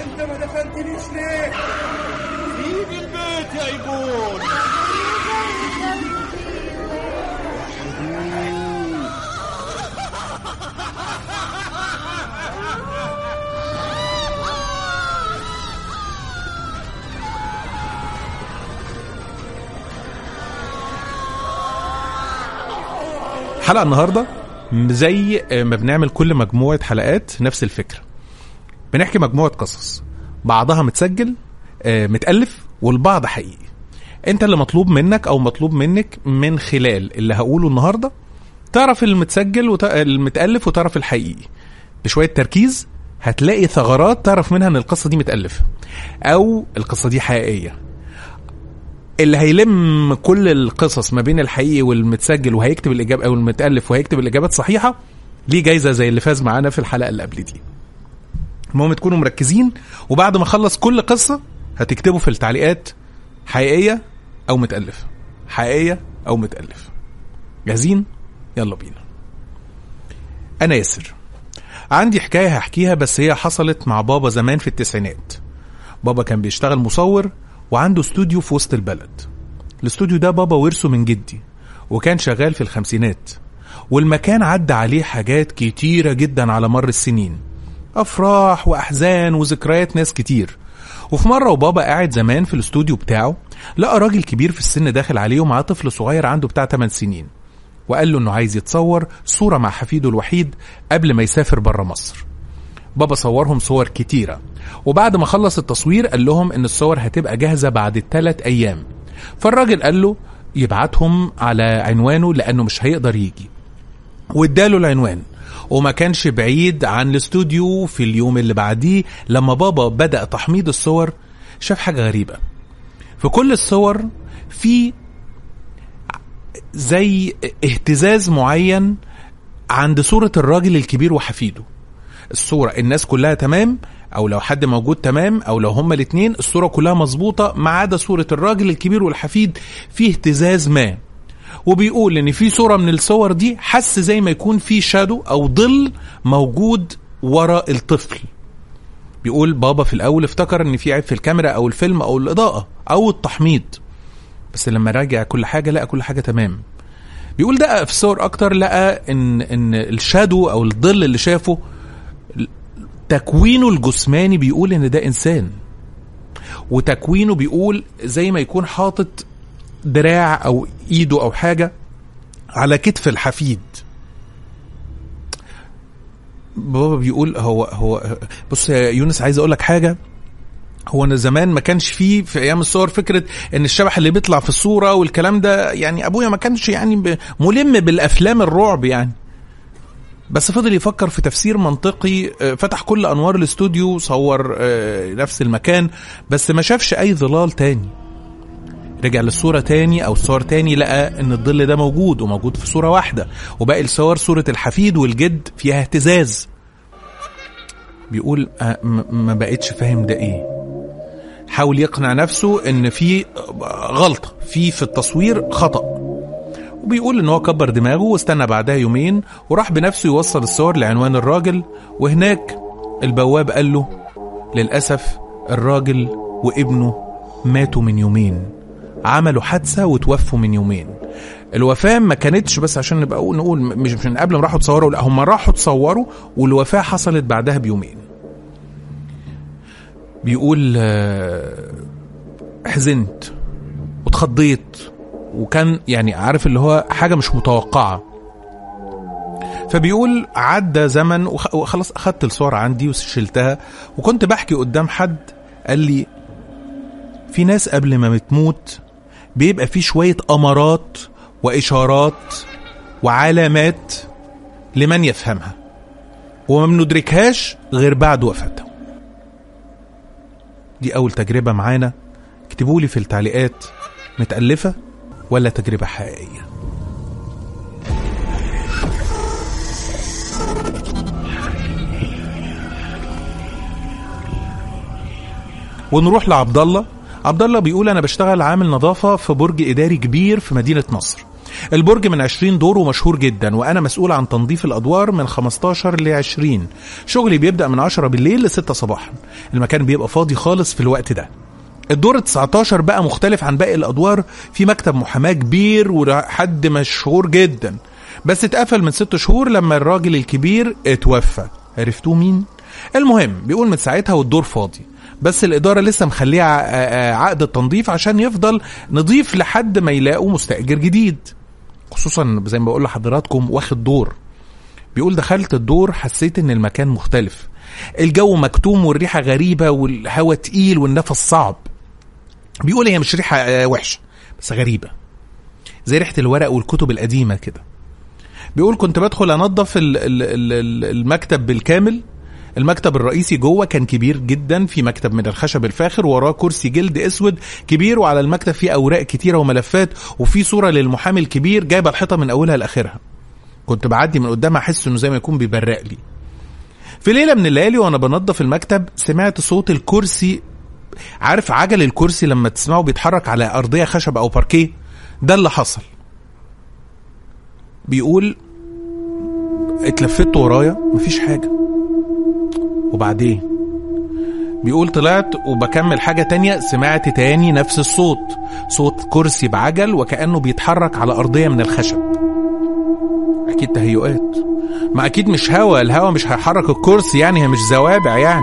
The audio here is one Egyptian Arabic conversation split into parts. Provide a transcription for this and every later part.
انت ما دفنتنيش ليه سيب البيت يا ايبون حلقه النهارده زي ما بنعمل كل مجموعه حلقات نفس الفكره بنحكي مجموعه قصص بعضها متسجل آه، متالف والبعض حقيقي انت اللي مطلوب منك او مطلوب منك من خلال اللي هقوله النهارده تعرف المتسجل وت... المتالف وتعرف الحقيقي بشويه تركيز هتلاقي ثغرات تعرف منها ان القصه دي متالفه او القصه دي حقيقيه اللي هيلم كل القصص ما بين الحقيقي والمتسجل وهيكتب الاجابه او المتالف وهيكتب الاجابات صحيحه ليه جايزه زي اللي فاز معانا في الحلقه اللي قبل دي المهم تكونوا مركزين وبعد ما اخلص كل قصه هتكتبوا في التعليقات حقيقيه او متالف حقيقيه او متالف جاهزين يلا بينا انا ياسر عندي حكايه هحكيها بس هي حصلت مع بابا زمان في التسعينات بابا كان بيشتغل مصور وعنده استوديو في وسط البلد الاستوديو ده بابا ورثه من جدي وكان شغال في الخمسينات والمكان عدى عليه حاجات كتيرة جدا على مر السنين أفراح وأحزان وذكريات ناس كتير وفي مرة وبابا قاعد زمان في الاستوديو بتاعه لقى راجل كبير في السن داخل عليه ومعاه طفل صغير عنده بتاع 8 سنين وقال له انه عايز يتصور صورة مع حفيده الوحيد قبل ما يسافر بره مصر بابا صورهم صور كتيرة وبعد ما خلص التصوير قال لهم ان الصور هتبقى جاهزة بعد ثلاث ايام فالراجل قال له يبعتهم على عنوانه لانه مش هيقدر يجي واداله العنوان وما كانش بعيد عن الاستوديو في اليوم اللي بعديه لما بابا بدأ تحميض الصور شاف حاجة غريبة في كل الصور في زي اهتزاز معين عند صورة الراجل الكبير وحفيده الصورة الناس كلها تمام او لو حد موجود تمام او لو هما الاتنين الصورة كلها مظبوطة ما عدا صورة الراجل الكبير والحفيد في اهتزاز ما وبيقول ان في صورة من الصور دي حس زي ما يكون في شادو او ظل موجود ورا الطفل بيقول بابا في الاول افتكر ان في عيب في الكاميرا او الفيلم او الاضاءة او التحميض بس لما راجع كل حاجة لقى كل حاجة تمام بيقول دقق في الصور اكتر لقى ان ان الشادو او الظل اللي شافه تكوينه الجسماني بيقول ان ده انسان وتكوينه بيقول زي ما يكون حاطط دراع او ايده او حاجه على كتف الحفيد بابا بيقول هو هو بص يا يونس عايز اقول لك حاجه هو انا زمان ما كانش فيه في ايام الصور فكره ان الشبح اللي بيطلع في الصوره والكلام ده يعني ابويا ما كانش يعني ب- ملم بالافلام الرعب يعني بس فضل يفكر في تفسير منطقي آه، فتح كل انوار الاستوديو صور آه، نفس المكان بس ما شافش اي ظلال تاني رجع للصورة تاني أو صور تاني لقى إن الظل ده موجود وموجود في صورة واحدة وباقي الصور صورة الحفيد والجد فيها اهتزاز بيقول آه، م- ما بقتش فاهم ده إيه حاول يقنع نفسه إن في غلطة في في التصوير خطأ وبيقول ان هو كبر دماغه واستنى بعدها يومين وراح بنفسه يوصل الصور لعنوان الراجل وهناك البواب قال له للأسف الراجل وابنه ماتوا من يومين عملوا حادثة وتوفوا من يومين الوفاة ما كانتش بس عشان نبقى نقول مش من قبل ما راحوا تصوروا لا هم راحوا تصوروا والوفاة حصلت بعدها بيومين بيقول آه، حزنت واتخضيت وكان يعني عارف اللي هو حاجة مش متوقعة فبيقول عدى زمن وخ- وخلاص اخدت الصور عندي وشلتها وكنت بحكي قدام حد قال لي في ناس قبل ما بتموت بيبقى في شوية أمارات وإشارات وعلامات لمن يفهمها وما بندركهاش غير بعد وفاتها دي أول تجربة معانا اكتبوا لي في التعليقات متألفة ولا تجربة حقيقية ونروح لعبد الله عبد الله بيقول انا بشتغل عامل نظافه في برج اداري كبير في مدينه نصر البرج من 20 دور ومشهور جدا وانا مسؤول عن تنظيف الادوار من 15 ل 20 شغلي بيبدا من 10 بالليل ل 6 صباحا المكان بيبقى فاضي خالص في الوقت ده الدور 19 بقى مختلف عن باقي الادوار في مكتب محاماه كبير وحد مشهور جدا بس اتقفل من ست شهور لما الراجل الكبير اتوفى عرفتوه مين المهم بيقول من ساعتها والدور فاضي بس الاداره لسه مخليه ع- آه، عقد التنظيف عشان يفضل نضيف لحد ما يلاقوا مستاجر جديد خصوصا زي ما بقول لحضراتكم واخد دور بيقول دخلت الدور حسيت ان المكان مختلف الجو مكتوم والريحه غريبه والهواء تقيل والنفس صعب بيقول هي مش ريحه آه، وحشه بس غريبه زي ريحه الورق والكتب القديمه كده بيقول كنت بدخل انظف ال- ال- ال- ال- المكتب بالكامل المكتب الرئيسي جوه كان كبير جدا في مكتب من الخشب الفاخر وراه كرسي جلد اسود كبير وعلى المكتب فيه اوراق كتيره وملفات وفي صوره للمحامي الكبير جايبه الحيطه من اولها لاخرها كنت بعدي من قدامها احس انه زي ما يكون بيبرق لي في ليله من الليالي وانا بنظف المكتب سمعت صوت الكرسي عارف عجل الكرسي لما تسمعه بيتحرك على ارضيه خشب او باركيه ده اللي حصل بيقول اتلفت ورايا مفيش حاجه وبعدين بيقول طلعت وبكمل حاجة تانية سمعت تاني نفس الصوت صوت كرسي بعجل وكأنه بيتحرك على أرضية من الخشب أكيد تهيؤات ما أكيد مش هوا الهوا مش هيحرك الكرسي يعني هي مش زوابع يعني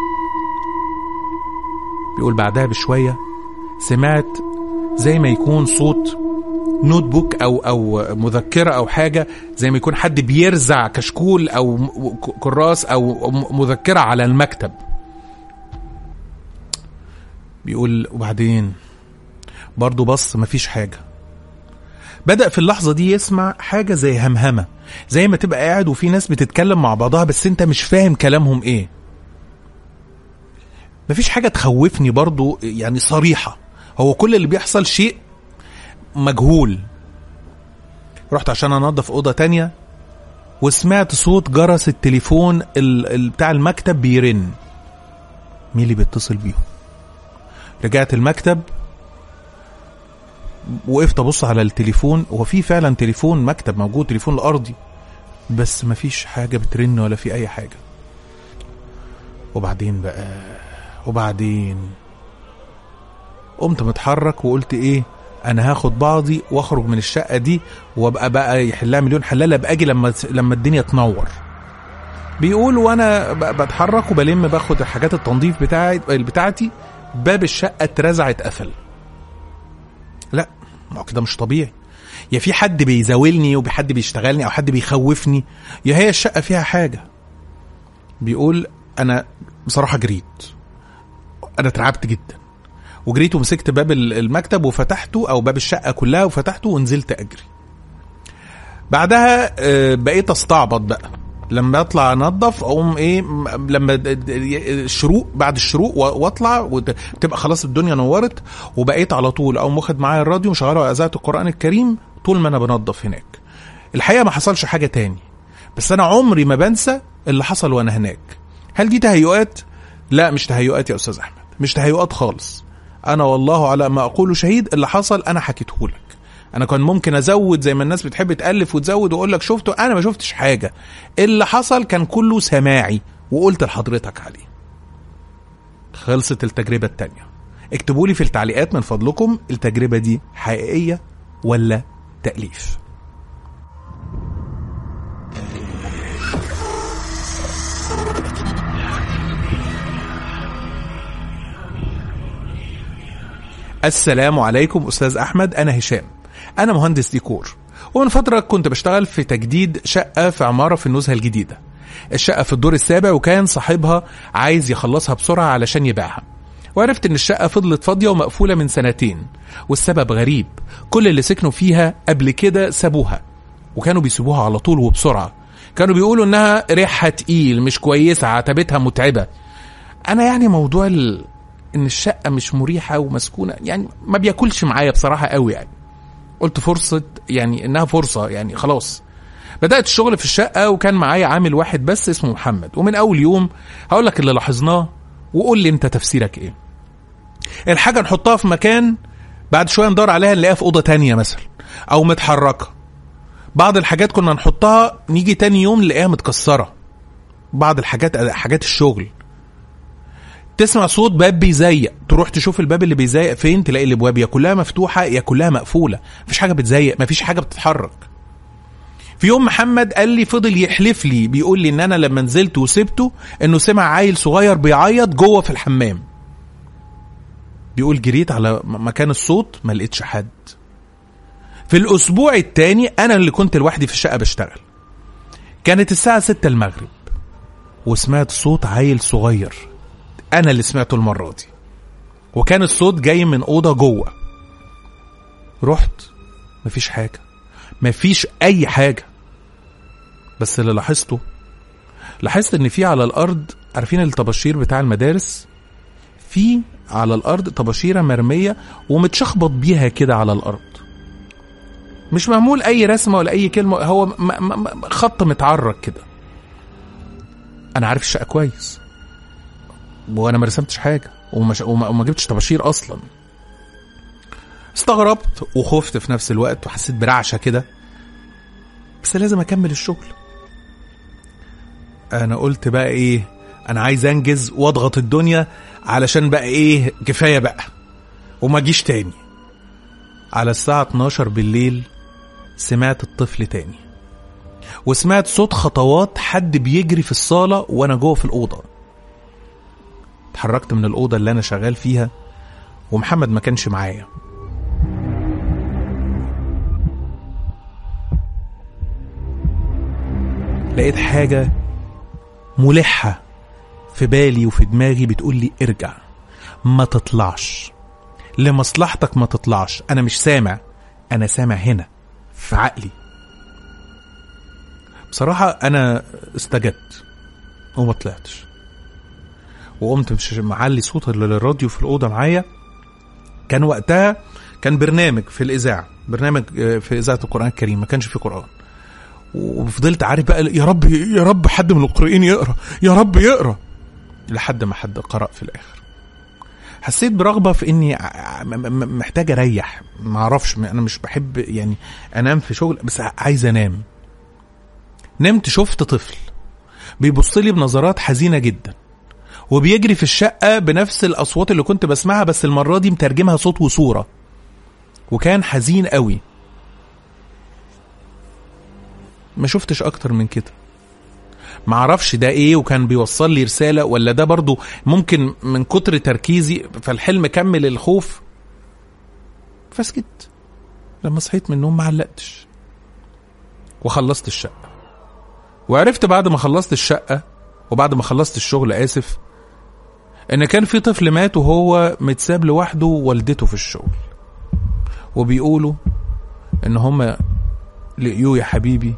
بيقول بعدها بشوية سمعت زي ما يكون صوت نوت بوك او او مذكره او حاجه زي ما يكون حد بيرزع كشكول او م- كراس او م- مذكره على المكتب بيقول وبعدين برضه بص مفيش حاجه بدأ في اللحظة دي يسمع حاجة زي همهمة زي ما تبقى قاعد وفي ناس بتتكلم مع بعضها بس انت مش فاهم كلامهم ايه مفيش حاجة تخوفني برضو يعني صريحة هو كل اللي بيحصل شيء مجهول رحت عشان انضف اوضه تانية وسمعت صوت جرس التليفون ال... ال... بتاع المكتب بيرن مين اللي بيتصل بيهم رجعت المكتب وقفت ابص على التليفون هو في فعلا تليفون مكتب موجود تليفون الارضي بس مفيش حاجه بترن ولا في اي حاجه وبعدين بقى وبعدين قمت متحرك وقلت ايه انا هاخد بعضي واخرج من الشقه دي وابقى بقى يحلها مليون حلاله ابقى اجي لما لما الدنيا تنور بيقول وانا ب- بتحرك وبلم باخد حاجات التنظيف بتاعي بتاعتي باب الشقه اترزع اتقفل لا ما هو كده مش طبيعي يا في حد بيزاولني وحد بيشتغلني او حد بيخوفني يا هي الشقه فيها حاجه بيقول انا بصراحه جريت انا اترعبت جدا وجريت ومسكت باب ال- المكتب وفتحته او باب الشقه كلها وفتحته ونزلت اجري بعدها آه، بقيت استعبط بقى لما اطلع انضف اقوم ايه م- لما د- د- الشروق بعد الشروق و- واطلع وتبقى خلاص الدنيا نورت وبقيت على طول اقوم واخد معايا الراديو وشغاله على اذاعه القران الكريم طول ما انا بنضف هناك الحقيقه ما حصلش حاجه تاني بس انا عمري ما بنسى اللي حصل وانا هناك هل دي تهيؤات لا مش تهيؤات يا استاذ احمد مش تهيؤات خالص انا والله على ما اقول شهيد اللي حصل انا حكيته لك انا كان ممكن ازود زي ما الناس بتحب تالف وتزود واقول لك شفته انا ما شفتش حاجه اللي حصل كان كله سماعي وقلت لحضرتك عليه خلصت التجربه التانية اكتبوا لي في التعليقات من فضلكم التجربه دي حقيقيه ولا تاليف السلام عليكم استاذ احمد انا هشام انا مهندس ديكور ومن فتره كنت بشتغل في تجديد شقه في عماره في النزهه الجديده الشقه في الدور السابع وكان صاحبها عايز يخلصها بسرعه علشان يبيعها وعرفت ان الشقه فضلت فاضيه ومقفوله من سنتين والسبب غريب كل اللي سكنوا فيها قبل كده سابوها وكانوا بيسيبوها على طول وبسرعه كانوا بيقولوا انها ريحها تقيل مش كويسه عتبتها متعبه انا يعني موضوع ال... ان الشقه مش مريحه ومسكونه يعني ما بياكلش معايا بصراحه قوي يعني قلت فرصه يعني انها فرصه يعني خلاص بدات الشغل في الشقه وكان معايا عامل واحد بس اسمه محمد ومن اول يوم هقول لك اللي لاحظناه وقول لي انت تفسيرك ايه الحاجه نحطها في مكان بعد شويه ندور عليها نلاقيها في اوضه تانية مثلا او متحركه بعض الحاجات كنا نحطها نيجي تاني يوم نلاقيها متكسره بعض الحاجات حاجات الشغل تسمع صوت باب بيزيق تروح تشوف الباب اللي بيزيق فين تلاقي الابواب يا كلها مفتوحه يا كلها مقفوله مفيش حاجه بتزيق مفيش حاجه بتتحرك في يوم محمد قال لي فضل يحلف لي بيقول لي ان انا لما نزلت وسبته انه سمع عيل صغير بيعيط جوه في الحمام بيقول جريت على م- مكان الصوت ما لقيتش حد في الاسبوع التاني انا اللي كنت لوحدي في الشقه بشتغل كانت الساعه 6 المغرب وسمعت صوت عيل صغير انا اللي سمعته المره دي وكان الصوت جاي من اوضه جوه رحت مفيش حاجه مفيش اي حاجه بس اللي لاحظته لاحظت ان في على الارض عارفين الطباشير بتاع المدارس في على الارض طباشيره مرميه ومتشخبط بيها كده على الارض مش معمول اي رسمه ولا اي كلمه هو م م م خط متعرج كده انا عارف الشقه كويس وانا ما رسمتش حاجه وما, وما, وما جبتش طباشير اصلا استغربت وخفت في نفس الوقت وحسيت برعشه كده بس لازم اكمل الشغل انا قلت بقى ايه انا عايز انجز واضغط الدنيا علشان بقى ايه كفايه بقى وما اجيش تاني على الساعه 12 بالليل سمعت الطفل تاني وسمعت صوت خطوات حد بيجري في الصاله وانا جوه في الاوضه اتحركت من الاوضه اللي انا شغال فيها ومحمد ما كانش معايا لقيت حاجة ملحة في بالي وفي دماغي بتقول لي ارجع ما تطلعش لمصلحتك ما تطلعش انا مش سامع انا سامع هنا في عقلي بصراحة انا استجبت وما طلعتش وقمت مش معلي صوت الراديو في الأوضة معايا كان وقتها كان برنامج في الإذاعة برنامج آه، في إذاعة القرآن الكريم ما كانش فيه قرآن وفضلت عارف بقى يا رب يا رب حد من القارئين يقرا يا رب يقرا لحد ما حد قرأ في الآخر حسيت برغبة في إني ع- م- م- محتاج أريح ما أعرفش أنا مش بحب يعني أنام في شغل بس عايز أنام نمت شفت طفل بيبص لي بنظرات حزينة جدا وبيجري في الشقة بنفس الأصوات اللي كنت بسمعها بس المرة دي مترجمها صوت وصورة وكان حزين قوي ما شفتش أكتر من كده معرفش ده ايه وكان بيوصل لي رسالة ولا ده برضو ممكن من كتر تركيزي فالحلم كمل الخوف فسكت لما صحيت من النوم ما علقتش وخلصت الشقة وعرفت بعد ما خلصت الشقة وبعد ما خلصت الشغل آسف إن كان في طفل مات وهو متساب لوحده ووالدته في الشغل وبيقولوا إن هما لقيوه يا حبيبي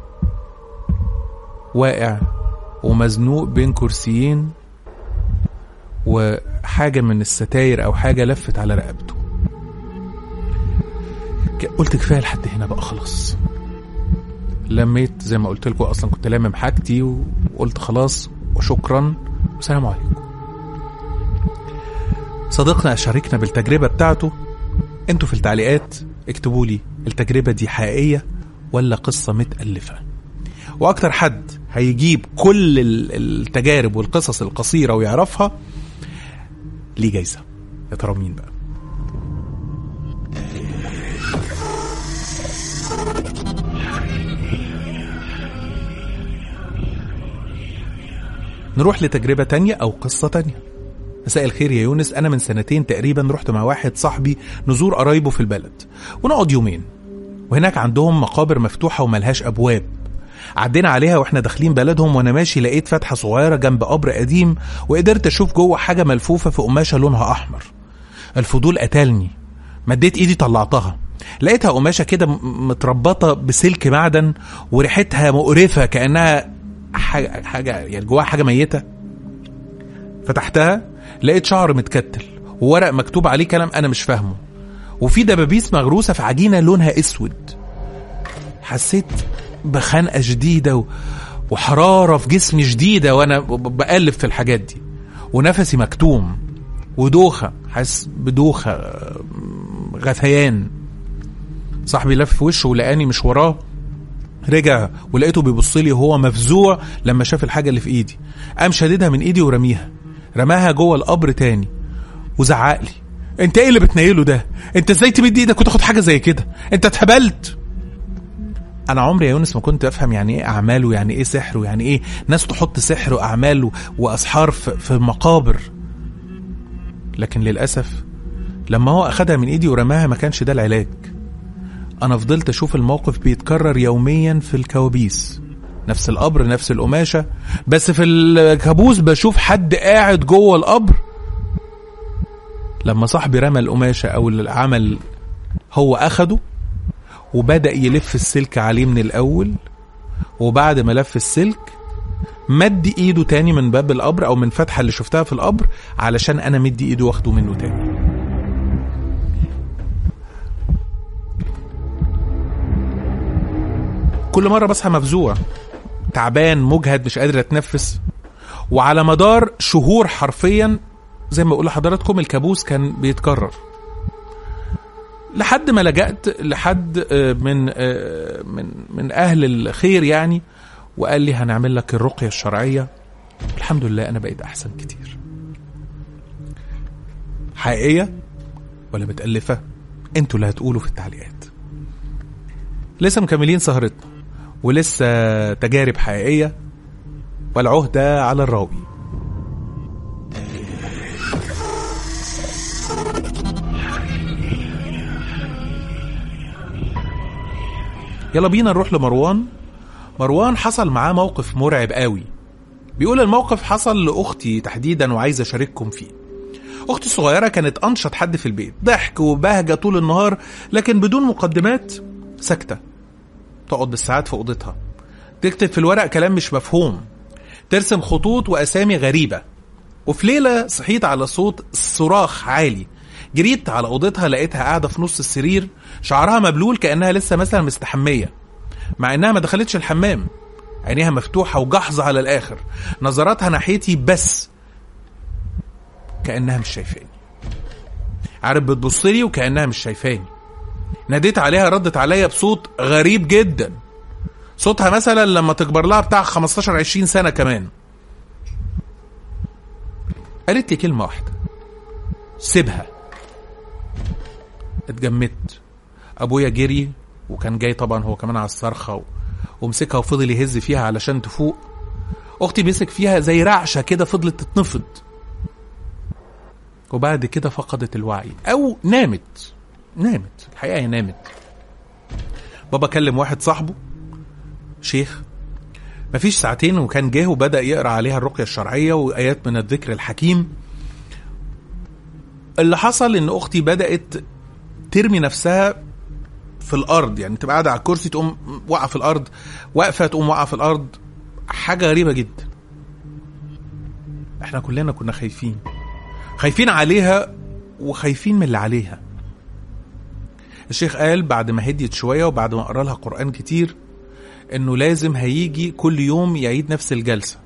واقع ومزنوق بين كرسيين وحاجة من الستاير أو حاجة لفت على رقبته ك- قلت كفاية لحد هنا بقى خلاص لميت زي ما قلت لكم اصلا كنت لامم حاجتي وقلت خلاص وشكرا والسلام عليكم صديقنا شاركنا بالتجربة بتاعته انتوا في التعليقات اكتبوا لي التجربة دي حقيقية ولا قصة متألفة واكتر حد هيجيب كل ال- التجارب والقصص القصيرة ويعرفها ليه جايزة يا ترى مين بقى نروح لتجربة تانية أو قصة تانية مساء الخير يا يونس أنا من سنتين تقريبا رحت مع واحد صاحبي نزور قرايبه في البلد ونقعد يومين وهناك عندهم مقابر مفتوحة وملهاش أبواب عدينا عليها واحنا داخلين بلدهم وانا ماشي لقيت فتحة صغيرة جنب قبر قديم وقدرت اشوف جوه حاجة ملفوفة في قماشة لونها احمر الفضول قتلني مديت ايدي طلعتها لقيتها قماشة كده م- متربطة بسلك معدن وريحتها مقرفة كأنها حاجة, حاجة يعني جواها حاجة ميتة فتحتها لقيت شعر متكتل وورق مكتوب عليه كلام انا مش فاهمه وفي دبابيس مغروسة في عجينة لونها اسود حسيت بخنقة شديدة و... وحرارة في جسمي شديدة وانا ب- بقلب في الحاجات دي ونفسي مكتوم ودوخة حاسس بدوخة آه، غثيان صاحبي لف وشه ولقاني مش وراه رجع ولقيته بيبص لي وهو مفزوع لما شاف الحاجه اللي في ايدي قام شاددها من ايدي ورميها رماها جوه القبر تاني وزعق لي انت ايه اللي بتنيله ده انت ازاي تمد ايدك وتاخد حاجه زي كده انت اتهبلت انا عمري يا يونس ما كنت افهم يعني ايه اعمال ويعني ايه سحر ويعني ايه ناس تحط سحر واعمال و- واسحار في في مقابر لكن للاسف لما هو اخدها من ايدي ورماها ما كانش ده العلاج انا فضلت اشوف الموقف بيتكرر يوميا في الكوابيس نفس القبر نفس القماشه بس في الكابوس بشوف حد قاعد جوه القبر لما صاحبي رمى القماشه او العمل هو اخده وبدا يلف السلك عليه من الاول وبعد ما لف السلك مد ايده تاني من باب القبر او من فتحه اللي شفتها في القبر علشان انا مدي ايده واخده منه تاني كل مره بصحى مفزوع تعبان مجهد مش قادر اتنفس وعلى مدار شهور حرفيا زي ما بقول لحضراتكم الكابوس كان بيتكرر لحد ما لجأت لحد آه، من آه، من من اهل الخير يعني وقال لي هنعمل لك الرقيه الشرعيه الحمد لله انا بقيت احسن كتير حقيقيه ولا متالفه انتوا اللي هتقولوا في التعليقات لسه مكملين سهرتنا ولسه تجارب حقيقيه والعهده على الراوي يلا بينا نروح لمروان مروان حصل معاه موقف مرعب قوي بيقول الموقف حصل لاختي تحديدا وعايز اشارككم فيه اختي الصغيره كانت انشط حد في البيت ضحك وبهجه طول النهار لكن بدون مقدمات ساكته تقعد بالساعات في اوضتها تكتب في الورق كلام مش مفهوم ترسم خطوط واسامي غريبه وفي ليله صحيت على صوت صراخ عالي جريت على اوضتها لقيتها قاعده في نص السرير شعرها مبلول كانها لسه مثلا مستحميه مع انها ما دخلتش الحمام عينيها مفتوحه وجحظه على الاخر نظراتها ناحيتي بس كانها مش شايفاني عارف بتبص لي وكانها مش شايفاني ناديت عليها ردت عليا بصوت غريب جدا صوتها مثلا لما تكبر لها بتاع 15 20 سنه كمان قالت لي كلمه واحده سيبها اتجمدت ابويا جري وكان جاي طبعا هو كمان على الصرخه و... ومسكها وفضل يهز فيها علشان تفوق اختي مسك فيها زي رعشه كده فضلت تتنفض وبعد كده فقدت الوعي او نامت نامت الحقيقه هي نامت بابا كلم واحد صاحبه شيخ مفيش ساعتين وكان جه وبدا يقرا عليها الرقيه الشرعيه وايات من الذكر الحكيم اللي حصل ان اختي بدات ترمي نفسها في الارض يعني تبقى قاعده على الكرسي تقوم واقعه في الارض واقفه تقوم واقعه في الارض حاجه غريبه جدا احنا كلنا كنا خايفين خايفين عليها وخايفين من اللي عليها الشيخ قال بعد ما هديت شويه وبعد ما قرا لها قران كتير انه لازم هيجي كل يوم يعيد نفس الجلسه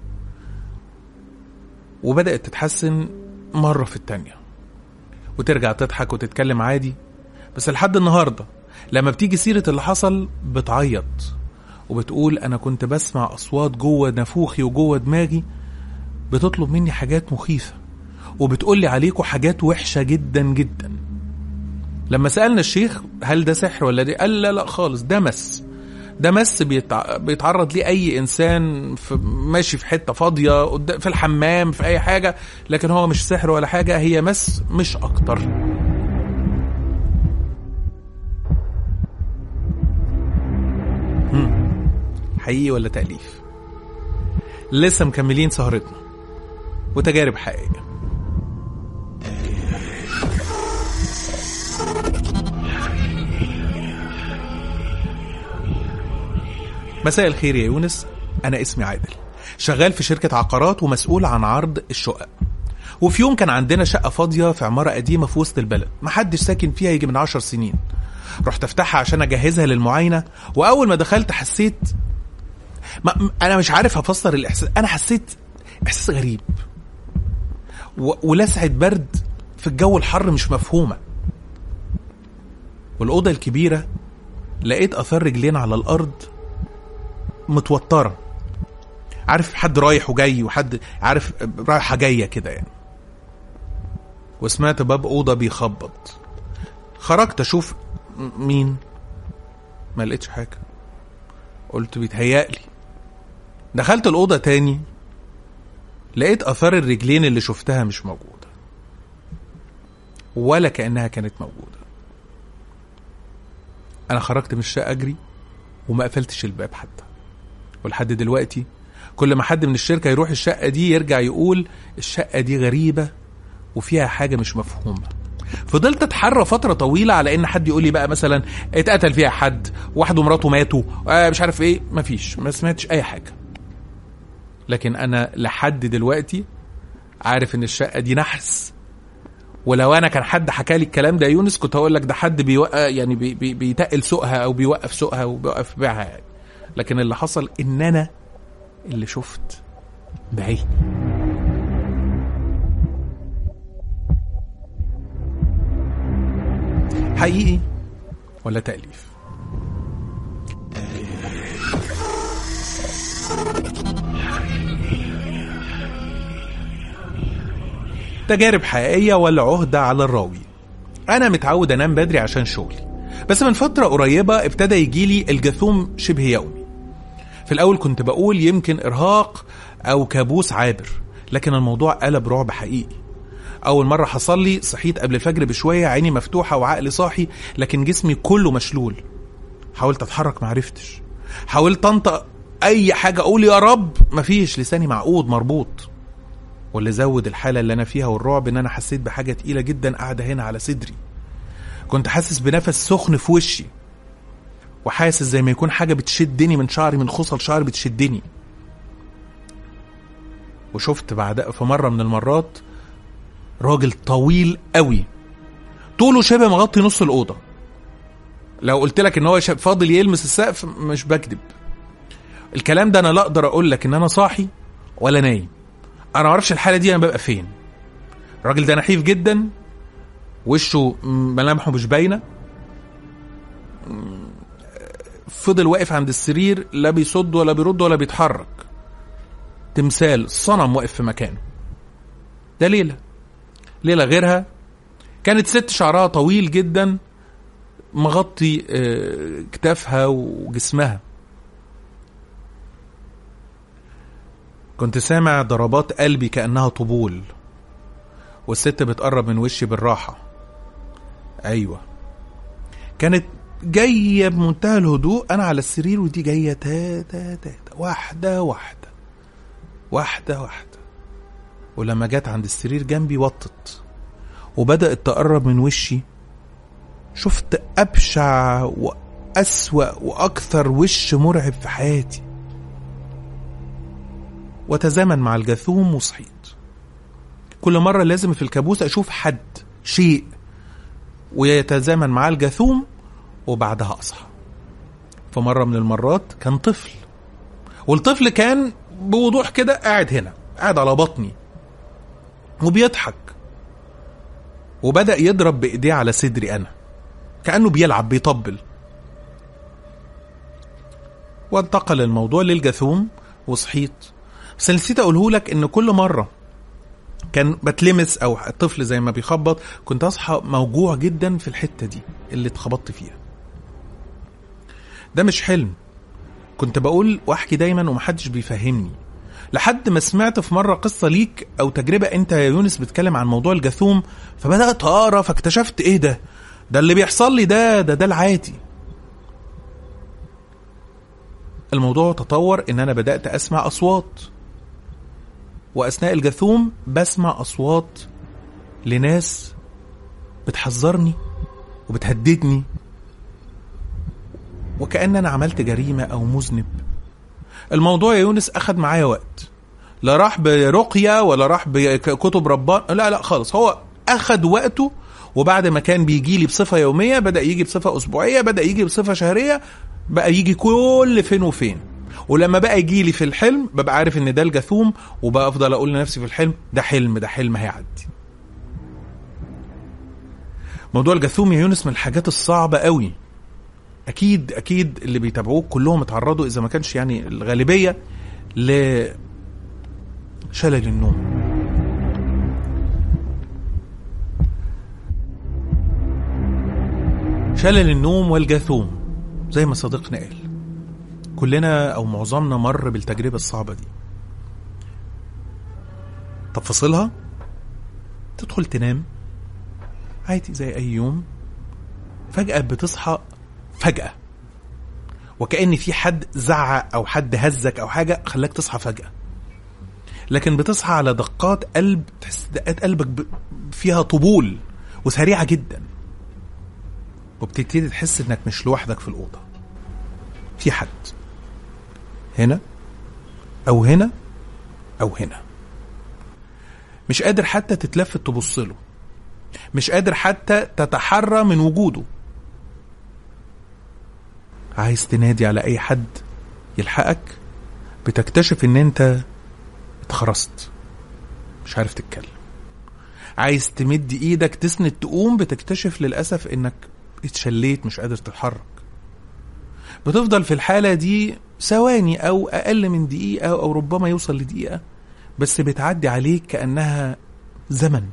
وبدات تتحسن مره في التانيه وترجع تضحك وتتكلم عادي بس لحد النهارده لما بتيجي سيره اللي حصل بتعيط وبتقول انا كنت بسمع اصوات جوه نافوخي وجوه دماغي بتطلب مني حاجات مخيفه وبتقول لي عليكم حاجات وحشه جدا جدا لما سالنا الشيخ هل ده سحر ولا دي قال لا لا خالص ده مس ده مس بيتع... بيتعرض ليه اي انسان في... ماشي في حته فاضيه قد- في الحمام في اي حاجه لكن هو مش سحر ولا حاجه هي مس مش اكتر هم. حقيقي ولا تأليف لسه مكملين سهرتنا وتجارب حقيقية مساء الخير يا يونس أنا اسمي عادل شغال في شركة عقارات ومسؤول عن عرض الشقق وفي يوم كان عندنا شقة فاضية في عمارة قديمة في وسط البلد محدش ساكن فيها يجي من عشر سنين رحت افتحها عشان اجهزها للمعاينة واول ما دخلت حسيت ما م- انا مش عارف افسر الاحساس انا حسيت احساس غريب و... ولسعة برد في الجو الحر مش مفهومة والأوضة الكبيرة لقيت أثار رجلين على الأرض متوتره عارف حد رايح وجاي وحد عارف رايحه جايه كده يعني وسمعت باب اوضه بيخبط خرجت اشوف م- مين ما لقيتش حاجه قلت بيتهيألي دخلت الاوضه تاني لقيت اثار الرجلين اللي شفتها مش موجوده ولا كانها كانت موجوده انا خرجت من الشقه اجري وما قفلتش الباب حتى ولحد دلوقتي كل ما حد من الشركه يروح الشقه دي يرجع يقول الشقه دي غريبه وفيها حاجه مش مفهومه فضلت اتحرى فتره طويله على ان حد يقول لي بقى مثلا اتقتل فيها حد واحد ومراته ماتوا آه مش عارف ايه مفيش ما سمعتش اي حاجه لكن انا لحد دلوقتي عارف ان الشقه دي نحس ولو انا كان حد حكى لي الكلام ده يا يونس كنت هقول لك ده حد بيوقف يعني بي بي بيتقل سوقها او بيوقف سوقها وبيوقف بيعها يعني لكن اللي حصل ان انا اللي شفت بعيني حقيقي ولا تأليف تجارب حقيقية ولا عهدة على الراوي أنا متعود أنام بدري عشان شغلي بس من فترة قريبة ابتدى يجيلي الجاثوم شبه يومي في الأول كنت بقول يمكن إرهاق أو كابوس عابر لكن الموضوع قلب رعب حقيقي أول مرة حصل لي صحيت قبل الفجر بشوية عيني مفتوحة وعقلي صاحي لكن جسمي كله مشلول حاولت أتحرك معرفتش حاولت أنطق أي حاجة أقول يا رب مفيش لساني معقود مربوط واللي زود الحالة اللي أنا فيها والرعب إن أنا حسيت بحاجة تقيلة جدا قاعدة هنا على صدري كنت حاسس بنفس سخن في وشي وحاسس زي ما يكون حاجة بتشدني من شعري من خصل شعري بتشدني وشفت بعد في مرة من المرات راجل طويل قوي طوله شبه مغطي نص الأوضة لو قلت لك ان هو شا- فاضل يلمس السقف مش بكذب الكلام ده انا لا اقدر اقول لك ان انا صاحي ولا نايم انا ما اعرفش الحاله دي انا ببقى فين الراجل ده نحيف جدا وشه م- ملامحه مش باينه م- فضل واقف عند السرير لا بيصد ولا بيرد ولا بيتحرك تمثال صنم واقف في مكانه ده ليله ليله غيرها كانت ست شعرها طويل جدا مغطي آه، كتافها وجسمها كنت سامع ضربات قلبي كأنها طبول والست بتقرب من وشي بالراحة أيوة كانت جاية بمنتهى الهدوء أنا على السرير ودي جاية تا تا تا تا واحدة واحدة واحدة واحدة ولما جت عند السرير جنبي وطت وبدأت تقرب من وشي شفت أبشع وأسوأ وأكثر وش مرعب في حياتي وتزامن مع الجاثوم وصحيت كل مرة لازم في الكابوس أشوف حد شيء ويتزامن مع الجاثوم وبعدها أصحى فمرة من المرات كان طفل والطفل كان بوضوح كده قاعد هنا قاعد على بطني وبيضحك وبدأ يضرب بإيديه على صدري أنا كأنه بيلعب بيطبل وانتقل الموضوع للجاثوم وصحيت بس نسيت اقوله لك ان كل مره كان بتلمس او الطفل زي ما بيخبط كنت اصحى موجوع جدا في الحته دي اللي اتخبطت فيها ده مش حلم كنت بقول واحكي دايما ومحدش بيفهمني لحد ما سمعت في مرة قصة ليك أو تجربة أنت يا يونس بتتكلم عن موضوع الجاثوم فبدأت أقرأ فاكتشفت إيه ده؟ ده اللي بيحصل لي ده ده ده العادي الموضوع تطور ان انا بدات اسمع اصوات واثناء الجاثوم بسمع اصوات لناس بتحذرني وبتهددني وكأن انا عملت جريمه او مذنب الموضوع يا يونس اخد معايا وقت لا راح برقيه ولا راح بكتب ربان لا لا خالص هو اخد وقته وبعد ما كان بيجي لي بصفه يوميه بدا يجي بصفه اسبوعيه بدا يجي بصفه شهريه بقى يجي كل فين وفين ولما بقى يجي لي في الحلم ببقى عارف ان ده الجاثوم وبقى افضل اقول لنفسي في الحلم ده حلم ده حلم هيعدي موضوع الجاثوم يا يونس من الحاجات الصعبه قوي اكيد اكيد اللي بيتابعوك كلهم اتعرضوا اذا ما كانش يعني الغالبيه ل شلل النوم شلل النوم والجاثوم زي ما صديقنا قال كلنا او معظمنا مر بالتجربه الصعبه دي تفاصيلها تدخل تنام عادي زي اي يوم فجاه بتصحى فجاه وكأن في حد زعق او حد هزك او حاجه خلاك تصحى فجاه لكن بتصحى على دقات قلب تحس دقات قلبك ب- فيها طبول وسريعه جدا وبتبتدي تحس انك مش لوحدك في الاوضه في حد هنا او هنا او هنا مش قادر حتى تتلفت تبص له مش قادر حتى تتحرى من وجوده عايز تنادي على اي حد يلحقك بتكتشف ان انت اتخرست مش عارف تتكلم عايز تمد ايدك تسند تقوم بتكتشف للاسف انك اتشليت مش قادر تتحرك بتفضل في الحالة دي ثواني أو أقل من دقيقة أو ربما يوصل لدقيقة بس بتعدي عليك كأنها زمن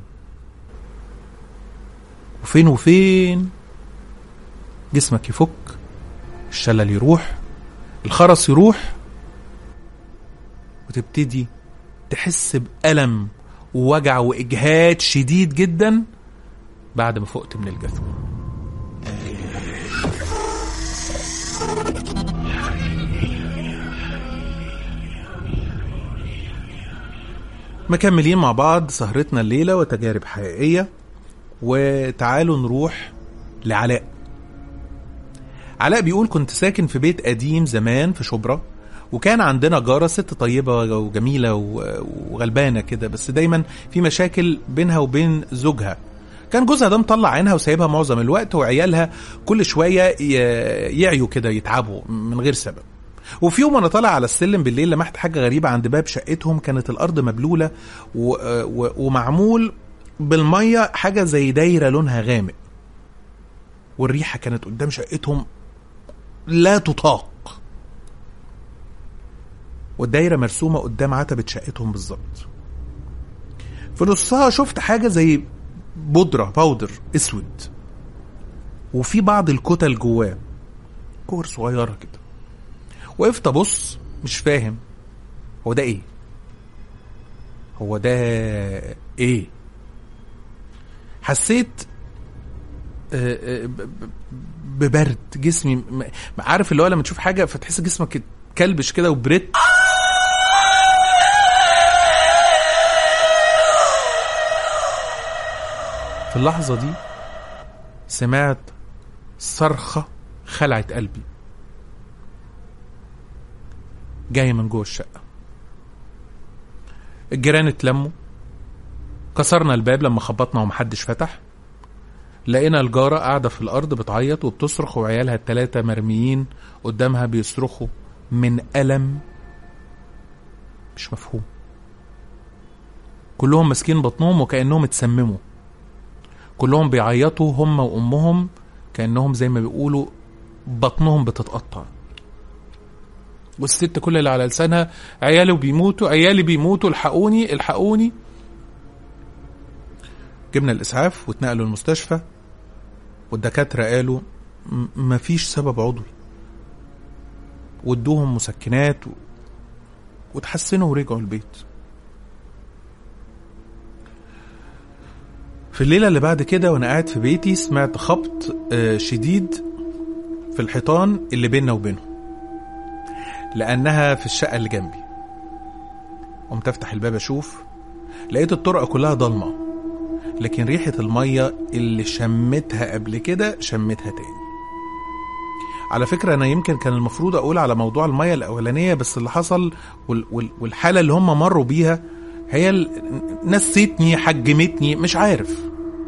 وفين وفين جسمك يفك الشلل يروح الخرس يروح وتبتدي تحس بألم ووجع وإجهاد شديد جدا بعد ما فقت من الجاثوم مكملين مع بعض سهرتنا الليلة وتجارب حقيقية وتعالوا نروح لعلاء علاء بيقول كنت ساكن في بيت قديم زمان في شبرا وكان عندنا جارة ست طيبة وجميلة و- وغلبانة كده بس دايما في مشاكل بينها وبين زوجها كان جوزها ده مطلع عينها وسايبها معظم الوقت وعيالها كل شوية ي- يعيوا كده يتعبوا من غير سبب وفي يوم وانا طالع على السلم بالليل لمحت حاجه غريبه عند باب شقتهم كانت الارض مبلوله و... و... ومعمول بالميه حاجه زي دايره لونها غامق والريحه كانت قدام شقتهم لا تطاق والدايره مرسومه قدام عتبه شقتهم بالظبط في نصها شفت حاجه زي بودره باودر اسود وفي بعض الكتل جواه كور صغيره كده وقفت ابص مش فاهم هو ده ايه هو ده ايه حسيت آه، آه، ب- ب- ببرد جسمي م- م- عارف اللي هو لما تشوف حاجه فتحس جسمك كلبش كده وبرد في اللحظه دي سمعت صرخه خلعت قلبي جاية من جوه الشقة الجيران اتلموا كسرنا الباب لما خبطنا ومحدش فتح لقينا الجارة قاعدة في الأرض بتعيط وبتصرخ وعيالها التلاتة مرميين قدامها بيصرخوا من ألم مش مفهوم كلهم ماسكين بطنهم وكأنهم اتسمموا كلهم بيعيطوا هم وأمهم كأنهم زي ما بيقولوا بطنهم بتتقطع والست كل اللي على لسانها عيالي بيموتوا عيالي بيموتوا الحقوني الحقوني جبنا الاسعاف واتنقلوا المستشفى والدكاتره قالوا م- مفيش سبب عضوي وادوهم مسكنات و... وتحسنوا ورجعوا البيت في الليله اللي بعد كده وانا قاعد في بيتي سمعت خبط آه، شديد في الحيطان اللي بيننا وبينهم لانها في الشقه اللي جنبي قمت افتح الباب اشوف لقيت الطرقه كلها ضلمه لكن ريحه الميه اللي شمتها قبل كده شمتها تاني على فكره انا يمكن كان المفروض اقول على موضوع الميه الاولانيه بس اللي حصل وال وال والحاله اللي هم مروا بيها هي ال- نسيتني حجمتني مش عارف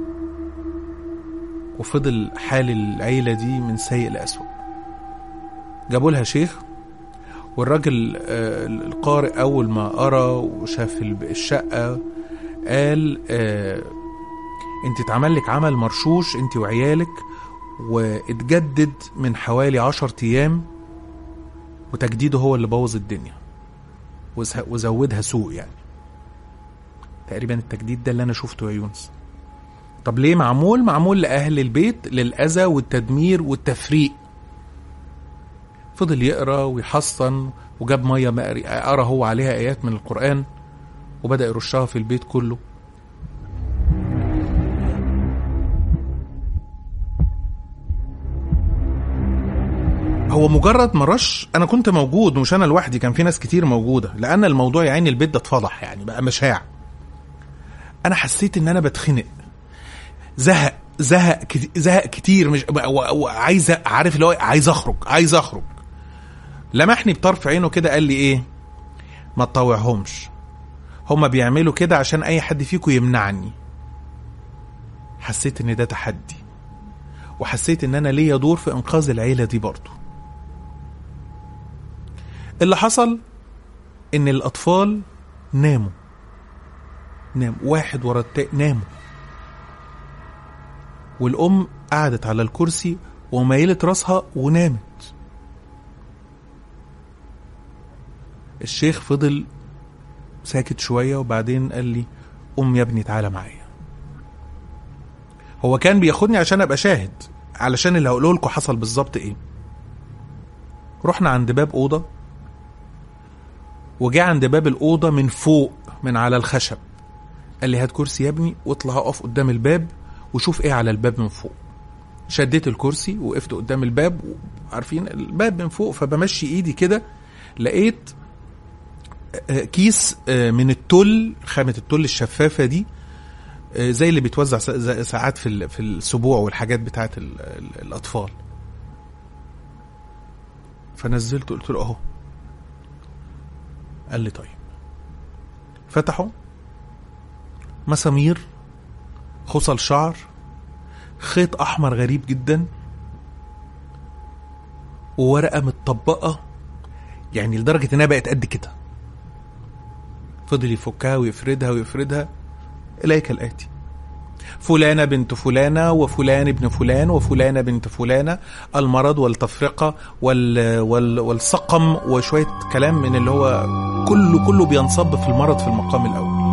وفضل حال العيله دي من سيء لاسوء جابوا لها شيخ والراجل آه، القارئ اول ما قرا وشاف ال- الشقه قال آه انت اتعمل لك عمل مرشوش انت وعيالك واتجدد من حوالي عشر أيام وتجديده هو اللي بوظ الدنيا وزه- وزودها سوء يعني تقريبا التجديد ده اللي أنا شفته يا يونس طب ليه معمول؟ معمول لأهل البيت للأذى والتدمير والتفريق فضل يقرا ويحصن وجاب ميه مقري- قرا هو عليها ايات من القران وبدا يرشها في البيت كله هو مجرد ما رش انا كنت موجود ومش انا لوحدي كان في ناس كتير موجوده لان الموضوع يعني البيت ده اتفضح يعني بقى مشاع انا حسيت ان انا بتخنق زهق زهق كت- زهق كتير مش و- و- وعايز عارف اللي هو عايز اخرج عايز اخرج لمحني بطرف عينه كده قال لي ايه ما تطوعهمش هما بيعملوا كده عشان اي حد فيكم يمنعني حسيت ان ده تحدي وحسيت ان انا ليا دور في انقاذ العيله دي برضه اللي حصل ان الاطفال ناموا نام واحد ورا التاني ناموا والام قعدت على الكرسي وميلت راسها ونامت الشيخ فضل ساكت شوية وبعدين قال لي قوم يا ابني تعالى معايا هو كان بياخدني عشان ابقى شاهد علشان اللي هقوله لكم حصل بالظبط ايه رحنا عند باب اوضه وجا عند باب الاوضه من فوق من على الخشب قال لي هات كرسي يا ابني واطلع اقف قدام الباب وشوف ايه على الباب من فوق شديت الكرسي وقفت قدام الباب عارفين الباب من فوق فبمشي ايدي كده لقيت آه، كيس آه، من التل خامة التل الشفافة دي آه، زي اللي بيتوزع سا- زي- ساعات في ال- في السبوع والحاجات بتاعت ال- ال- الأطفال فنزلت قلت له أهو قال لي طيب فتحوا مسامير خصل شعر خيط أحمر غريب جدا وورقة متطبقة يعني لدرجة إنها بقت قد كده فضل يفكها ويفردها ويفردها إليك الآتي فلانة بنت فلانة وفلان ابن فلان وفلانة بنت فلانة المرض والتفرقة وال وال والسقم وشوية كلام من اللي هو كله كله بينصب في المرض في المقام الأول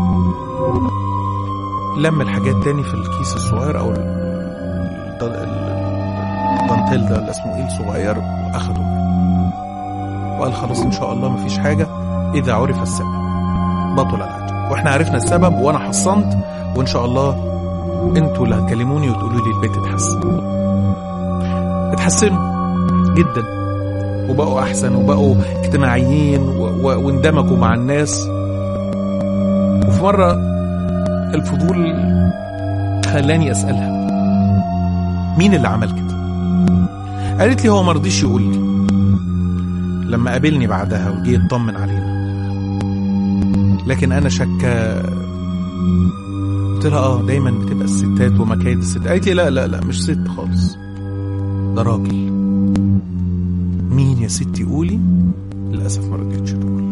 لم الحاجات تاني في الكيس الصغير أو ال- ال- ال- الدانتيل ده اللي اسمه ايه الصغير وأخده وقال خلاص إن شاء الله مفيش حاجة إذا عرف السبب بطل العجب واحنا عرفنا السبب وانا حصنت وان شاء الله انتوا اللي هتكلموني وتقولوا لي البيت اتحسن اتحسنوا جدا وبقوا احسن وبقوا اجتماعيين و- و- واندمجوا مع الناس وفي مره الفضول خلاني اسالها مين اللي عمل كده قالت لي هو مرضيش يقول لي لما قابلني بعدها وجي يطمن علينا لكن انا شاكه قلت لها اه دايما بتبقى الستات ومكايد الستات قالت لي لا لا لا مش ست خالص ده راجل مين يا ستي قولي للاسف ما رضيتش تقول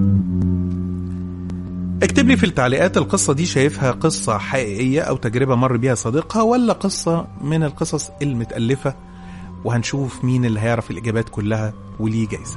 اكتب لي في التعليقات القصة دي شايفها قصة حقيقية أو تجربة مر بيها صديقها ولا قصة من القصص المتألفة وهنشوف مين اللي هيعرف الإجابات كلها وليه جايزة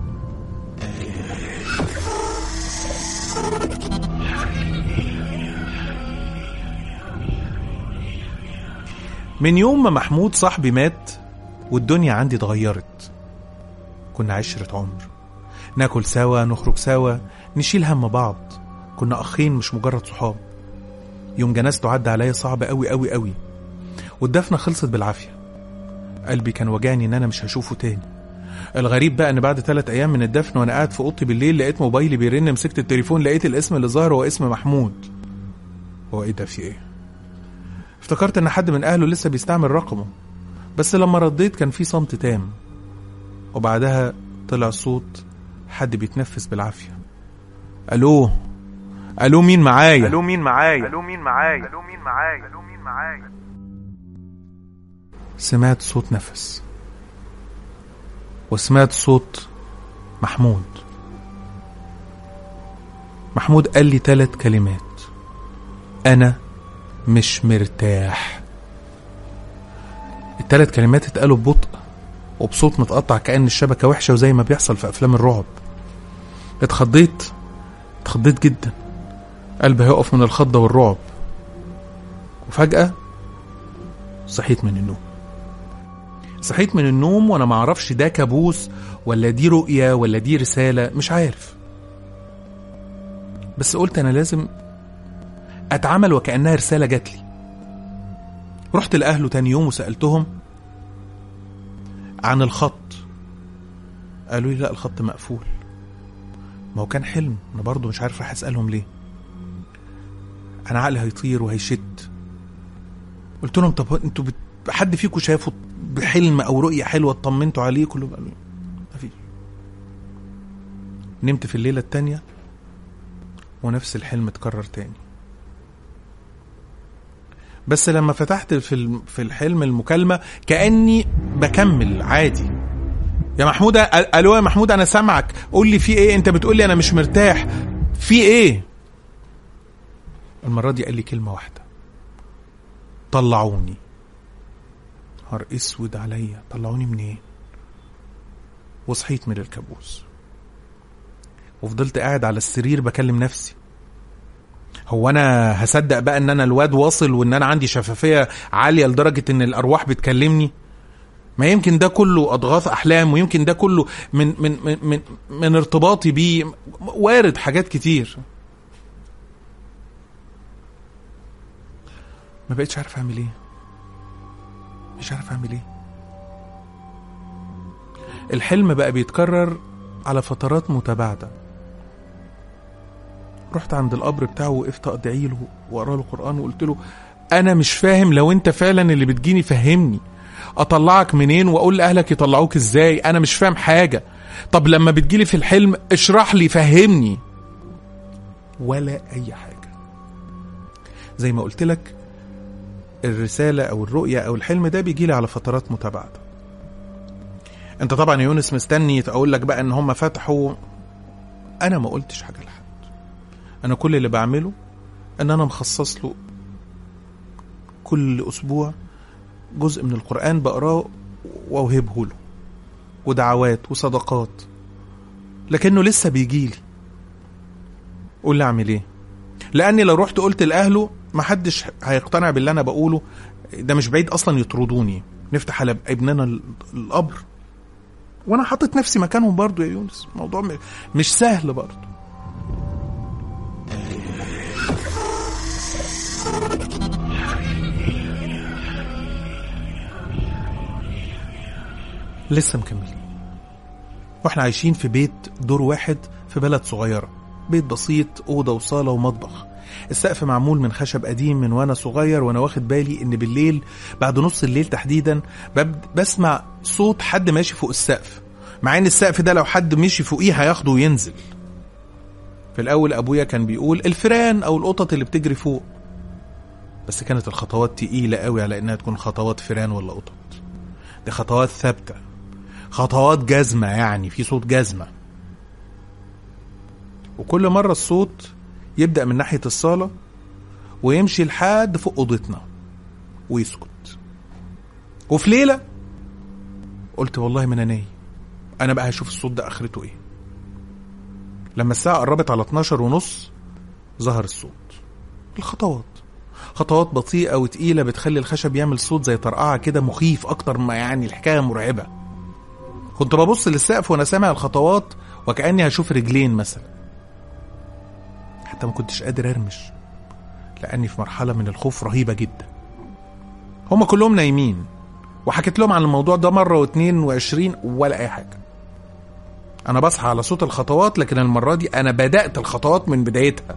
من يوم ما محمود صاحبي مات والدنيا عندي اتغيرت كنا عشرة عمر ناكل سوا نخرج سوا نشيل هم بعض كنا أخين مش مجرد صحاب يوم جنازته عدى عليا صعب قوي قوي قوي والدفنة خلصت بالعافية قلبي كان وجعني إن أنا مش هشوفه تاني الغريب بقى ان بعد ثلاث ايام من الدفن وانا قاعد في اوضتي بالليل لقيت موبايلي بيرن مسكت التليفون لقيت الاسم اللي ظهر هو اسم محمود هو ايه ده في ايه افتكرت ان حد من اهله لسه بيستعمل رقمه بس لما رديت كان في صمت تام وبعدها طلع صوت حد بيتنفس بالعافيه الو الو مين معايا الو مين معايا الو مين معايا الو مين معايا الو مين معايا سمعت صوت نفس وسمعت صوت محمود محمود قال لي ثلاث كلمات انا مش مرتاح التلات كلمات اتقالوا ببطء وبصوت متقطع كأن الشبكة وحشة وزي ما بيحصل في أفلام الرعب اتخضيت اتخضيت جدا قلبي هيقف من الخضة والرعب وفجأة صحيت من النوم صحيت من النوم وانا معرفش ده كابوس ولا دي رؤية ولا دي رسالة مش عارف بس قلت انا لازم اتعامل وكأنها رسالة جاتلي رحت لأهله تاني يوم وسألتهم عن الخط قالوا لي لا الخط مقفول ما هو كان حلم انا برضه مش عارف راح اسالهم ليه انا عقلي هيطير وهيشت قلت لهم طب انتوا بت... حد فيكم شافه بحلم او رؤيه حلوه اطمنتوا عليه كلهم قالوا لي مفيش نمت في الليله التانيه ونفس الحلم اتكرر تاني بس لما فتحت في الم- في الحلم المكالمه كاني بكمل عادي يا محمود أ- الو يا محمود انا سامعك قول لي في ايه انت بتقول لي انا مش مرتاح في ايه المره دي قال لي كلمه واحده طلعوني نهار اسود عليا طلعوني منين وصحيت من الكابوس وفضلت قاعد على السرير بكلم نفسي هو انا هصدق بقى ان انا الواد واصل وان انا عندي شفافيه عاليه لدرجه ان الارواح بتكلمني ما يمكن ده كله اضغاث احلام ويمكن ده كله من من من من, من ارتباطي بيه وارد حاجات كتير ما بقتش عارف اعمل ايه مش عارف اعمل ايه الحلم بقى بيتكرر على فترات متباعده رحت عند القبر بتاعه وقفت ادعي له واقرا له قران وقلت له انا مش فاهم لو انت فعلا اللي بتجيني فهمني اطلعك منين واقول لاهلك يطلعوك ازاي انا مش فاهم حاجه طب لما بتجيلي في الحلم اشرح لي فهمني ولا اي حاجه زي ما قلت لك الرساله او الرؤيه او الحلم ده بيجي لي على فترات متباعده انت طبعا يا يونس مستني اقول لك بقى ان هم فتحوا انا ما قلتش حاجه لحد انا كل اللي بعمله ان انا مخصص له كل اسبوع جزء من القران بقراه واوهبه له ودعوات وصدقات لكنه لسه بيجيلي قول لي اعمل ايه لاني لو رحت قلت لاهله محدش هيقتنع باللي انا بقوله ده مش بعيد اصلا يطردوني نفتح على ابننا ال- القبر وانا حاطط نفسي مكانهم برضو يا يونس الموضوع م- مش سهل برضو لسه مكملين واحنا عايشين في بيت دور واحد في بلد صغيرة بيت بسيط أوضة وصالة ومطبخ السقف معمول من خشب قديم من وانا صغير وانا واخد بالي ان بالليل بعد نص الليل تحديدا ببد بسمع صوت حد ماشي فوق السقف مع ان السقف ده لو حد مشي فوقيه هياخده وينزل في الاول ابويا كان بيقول الفيران او القطط اللي بتجري فوق بس كانت الخطوات تقيلة قوي على انها تكون خطوات فيران ولا قطط دي خطوات ثابته خطوات جزمة يعني في صوت جزمة وكل مرة الصوت يبدأ من ناحية الصالة ويمشي لحد فوق أوضتنا ويسكت وفي ليلة قلت والله ما أنا نايم أنا بقى هشوف الصوت ده آخرته إيه لما الساعة قربت على 12 ونص ظهر الصوت الخطوات خطوات بطيئة وتقيلة بتخلي الخشب يعمل صوت زي طرقعة كده مخيف أكتر ما يعني الحكاية مرعبة كنت ببص للسقف وانا سامع الخطوات وكاني هشوف رجلين مثلا حتى ما كنتش قادر ارمش لاني في مرحله من الخوف رهيبه جدا هما كلهم نايمين وحكيت لهم عن الموضوع ده مره واتنين وعشرين ولا اي حاجه انا بصحى على صوت الخطوات لكن المره دي انا بدات الخطوات من بدايتها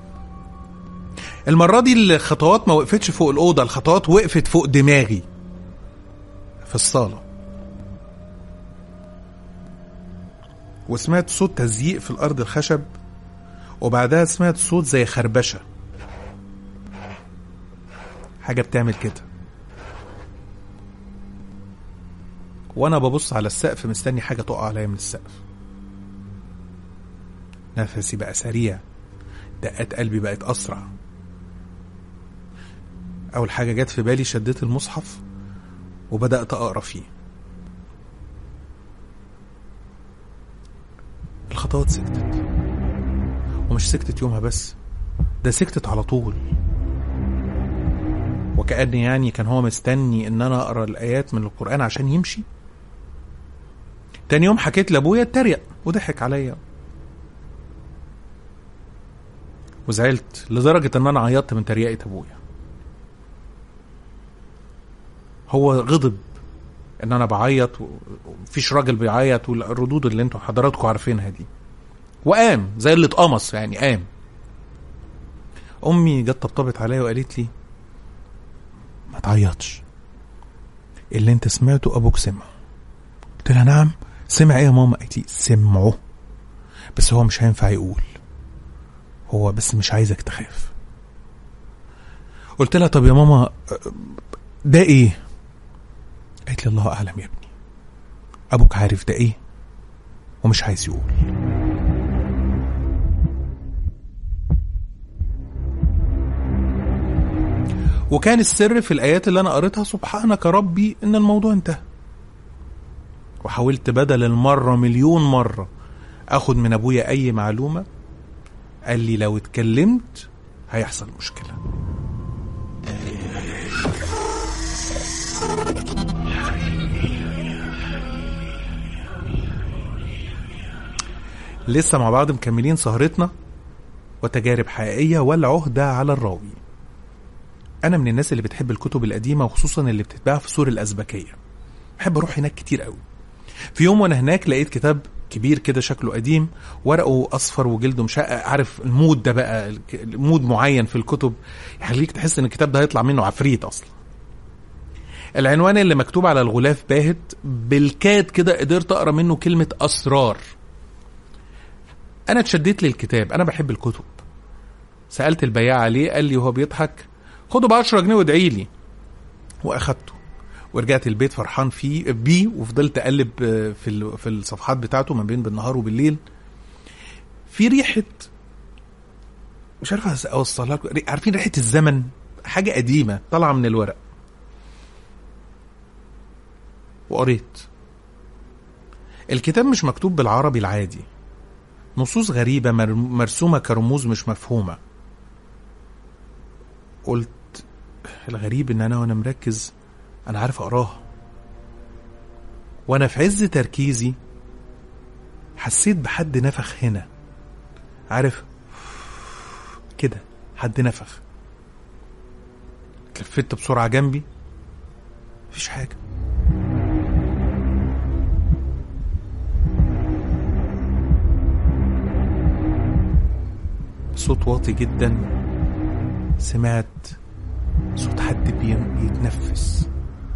المره دي الخطوات ما وقفتش فوق الاوضه الخطوات وقفت فوق دماغي في الصاله وسمعت صوت تزييق في الأرض الخشب وبعدها سمعت صوت زي خربشة حاجة بتعمل كده وأنا ببص على السقف مستني حاجة تقع عليا من السقف نفسي بقى سريع دقات قلبي بقت أسرع أول حاجة جت في بالي شديت المصحف وبدأت أقرأ فيه الخطوات سكتت ومش سكتت يومها بس ده سكتت على طول وكأن يعني كان هو مستني ان انا اقرا الايات من القرآن عشان يمشي تاني يوم حكيت لابويا اتريق وضحك عليا وزعلت لدرجة ان انا عيطت من تريقة ابويا هو غضب ان انا بعيط ومفيش راجل بيعيط والردود اللي انتوا حضراتكم عارفينها دي وقام زي اللي اتقمص يعني قام امي جت طبطبت عليا وقالت لي ما تعيطش اللي انت سمعته ابوك سمعه قلت لها نعم سمع ايه يا ماما قالت لي سمعه بس هو مش هينفع يقول هو بس مش عايزك تخاف قلت لها طب يا ماما ده ايه قالت لي الله اعلم يا ابني ابوك عارف ده ايه ومش عايز يقول وكان السر في الايات اللي انا قريتها سبحانك ربي ان الموضوع انتهى وحاولت بدل المره مليون مره اخد من ابويا اي معلومه قال لي لو اتكلمت هيحصل مشكله لسه مع بعض مكملين سهرتنا وتجارب حقيقية والعهدة على الراوي أنا من الناس اللي بتحب الكتب القديمة وخصوصا اللي بتتباع في سور الأزبكية بحب أروح هناك كتير قوي في يوم وأنا هناك لقيت كتاب كبير كده شكله قديم ورقه أصفر وجلده مشقق عارف المود ده بقى مود معين في الكتب يخليك تحس إن الكتاب ده هيطلع منه عفريت أصلا العنوان اللي مكتوب على الغلاف باهت بالكاد كده قدرت أقرأ منه كلمة أسرار انا اتشديت للكتاب انا بحب الكتب سالت البياع عليه قال لي وهو بيضحك خده ب 10 جنيه وادعي لي واخدته ورجعت البيت فرحان فيه بيه وفضلت اقلب في في الصفحات بتاعته ما بين بالنهار وبالليل في ريحه مش عارف اوصلها لكم عارفين ريحه الزمن حاجه قديمه طالعه من الورق وقريت الكتاب مش مكتوب بالعربي العادي نصوص غريبة مرسومة كرموز مش مفهومة قلت الغريب ان انا وانا مركز انا عارف اقراها وانا في عز تركيزي حسيت بحد نفخ هنا عارف كده حد نفخ اتلفت بسرعة جنبي مفيش حاجة صوت واطي جدا سمعت صوت حد بيتنفس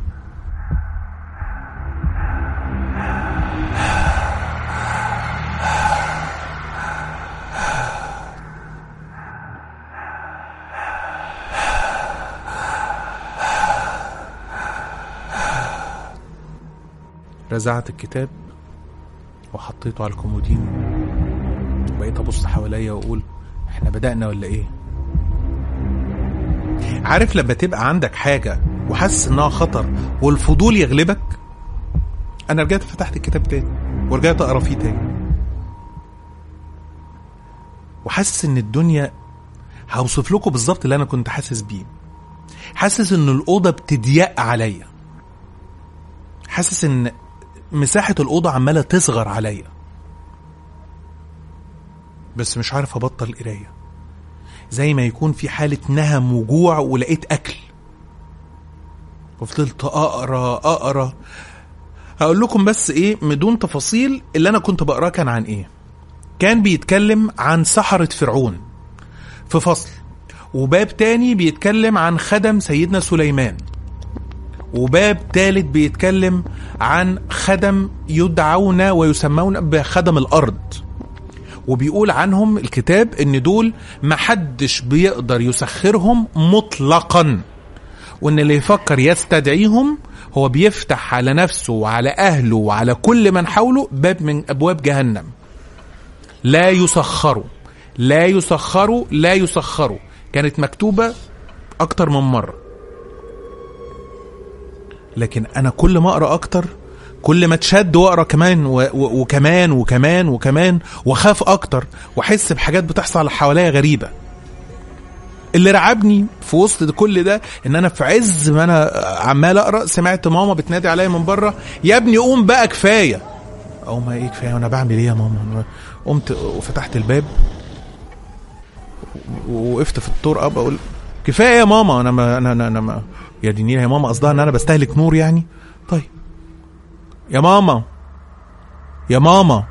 رزعت الكتاب وحطيته على الكومودين وبقيت ابص حواليا واقول احنا بدأنا ولا ايه عارف لما تبقى عندك حاجة وحاسس انها خطر والفضول يغلبك انا رجعت فتحت الكتاب تاني ورجعت اقرا فيه تاني وحاسس ان الدنيا هوصف لكم بالظبط اللي انا كنت حاسس بيه حاسس ان الاوضه بتضيق عليا حاسس ان مساحه الاوضه عماله تصغر عليا بس مش عارف ابطل قرايه زي ما يكون في حاله نهم وجوع ولقيت اكل وفضلت اقرا اقرا هقول لكم بس ايه بدون تفاصيل اللي انا كنت بقراه كان عن ايه كان بيتكلم عن سحرة فرعون في فصل وباب تاني بيتكلم عن خدم سيدنا سليمان وباب تالت بيتكلم عن خدم يدعون ويسمون بخدم الأرض وبيقول عنهم الكتاب ان دول محدش بيقدر يسخرهم مطلقا وان اللي يفكر يستدعيهم هو بيفتح على نفسه وعلى اهله وعلى كل من حوله باب من ابواب جهنم لا يسخروا لا يسخروا لا يسخروا كانت مكتوبة أكتر من مرة لكن انا كل ما اقرا اكتر كل ما اتشد واقرا كمان و... و... وكمان وكمان وكمان واخاف اكتر واحس بحاجات بتحصل حواليا غريبه اللي رعبني في وسط كل ده ان انا في عز ما انا عمال اقرا سمعت ماما بتنادي عليا من بره يا ابني قوم بقى كفايه او ما ايه كفايه وانا بعمل ايه يا ماما أنا قمت وفتحت الباب ووقفت في الطور اب اقول كفايه يا ماما انا ما انا انا, أنا ما يا دينينا يا ماما قصدها ان انا بستهلك نور يعني طيب يا ماما يا ماما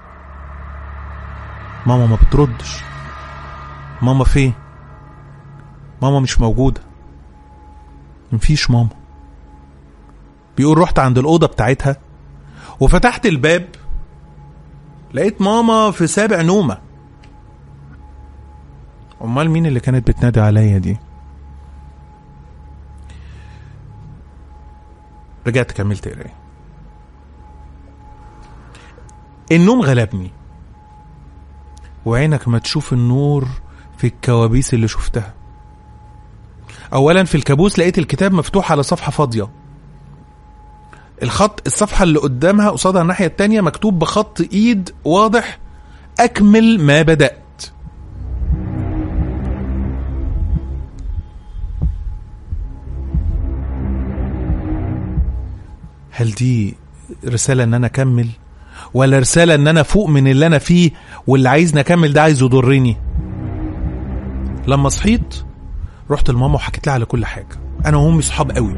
ماما ما بتردش ماما فين ماما مش موجودة مفيش ماما بيقول رحت عند الأوضة بتاعتها وفتحت الباب لقيت ماما في سابع نومة أمال مين اللي كانت بتنادي عليا دي رجعت كملت قرايه النوم غلبني وعينك ما تشوف النور في الكوابيس اللي شفتها اولا في الكابوس لقيت الكتاب مفتوح على صفحه فاضيه الخط الصفحه اللي قدامها قصادها الناحيه التانية مكتوب بخط ايد واضح اكمل ما بدات هل دي رساله ان انا اكمل ولا رساله ان انا فوق من اللي انا فيه واللي عايزني اكمل ده عايز يضرني لما صحيت رحت لماما وحكيت لها على كل حاجه انا وامي صحاب قوي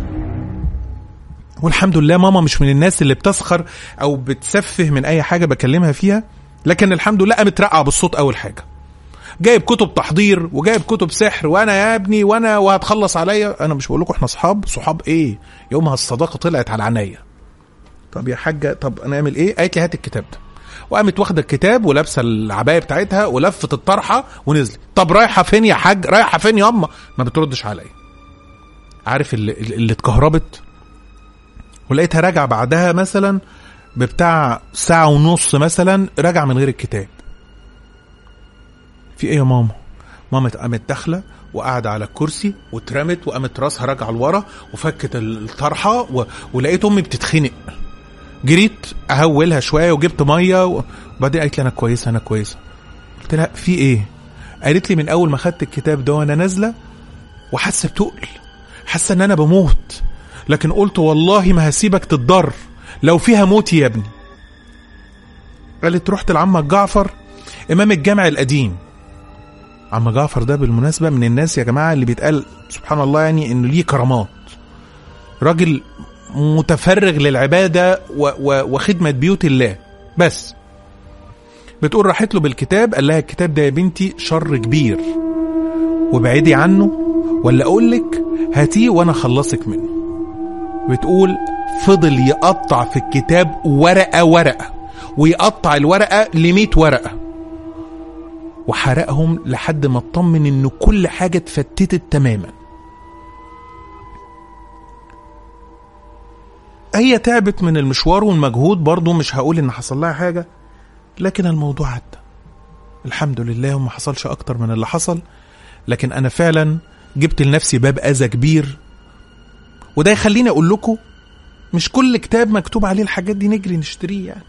والحمد لله ماما مش من الناس اللي بتسخر او بتسفه من اي حاجه بكلمها فيها لكن الحمد لله قامت رقع بالصوت اول حاجه جايب كتب تحضير وجايب كتب سحر وانا يا ابني وانا وهتخلص عليا انا مش بقول لكم احنا اصحاب صحاب ايه يومها الصداقه طلعت على عينيا طب يا حاجه طب انا اعمل ايه قالت لي هات الكتاب ده وقامت واخده الكتاب ولابسه العبايه بتاعتها ولفت الطرحه ونزلت طب رايحه فين يا حاج رايحه فين ياما ما بتردش عليا عارف اللي, اللي اتكهربت ولقيتها راجعه بعدها مثلا ببتاع ساعه ونص مثلا راجع من غير الكتاب في ايه يا ماما ماما قامت داخله وقاعده على الكرسي واترمت وقامت راسها راجعه لورا وفكت الطرحه و... ولقيت امي بتتخنق جريت اهولها شويه وجبت ميه وبعدين قالت لي انا كويسه انا كويسه قلت لها في ايه قالت لي من اول ما خدت الكتاب ده وانا نازله وحاسه بتقل حاسه ان انا بموت لكن قلت والله ما هسيبك تتضر لو فيها موت يا ابني قالت رحت لعمك جعفر امام الجامع القديم عم جعفر ده بالمناسبه من الناس يا جماعه اللي بيتقال سبحان الله يعني انه ليه كرامات راجل متفرغ للعباده و و وخدمه بيوت الله بس بتقول راحت له بالكتاب قال لها الكتاب ده يا بنتي شر كبير وابعدي عنه ولا اقول لك هاتيه وانا اخلصك منه بتقول فضل يقطع في الكتاب ورقه ورقه ويقطع الورقه ل ورقه وحرقهم لحد ما اطمن ان كل حاجه اتفتتت تماما هي تعبت من المشوار والمجهود برضه مش هقول ان حصل لها حاجه لكن الموضوع عدى الحمد لله وما حصلش اكتر من اللي حصل لكن انا فعلا جبت لنفسي باب اذى كبير وده يخليني اقول لكم مش كل كتاب مكتوب عليه الحاجات دي نجري نشتريه يعني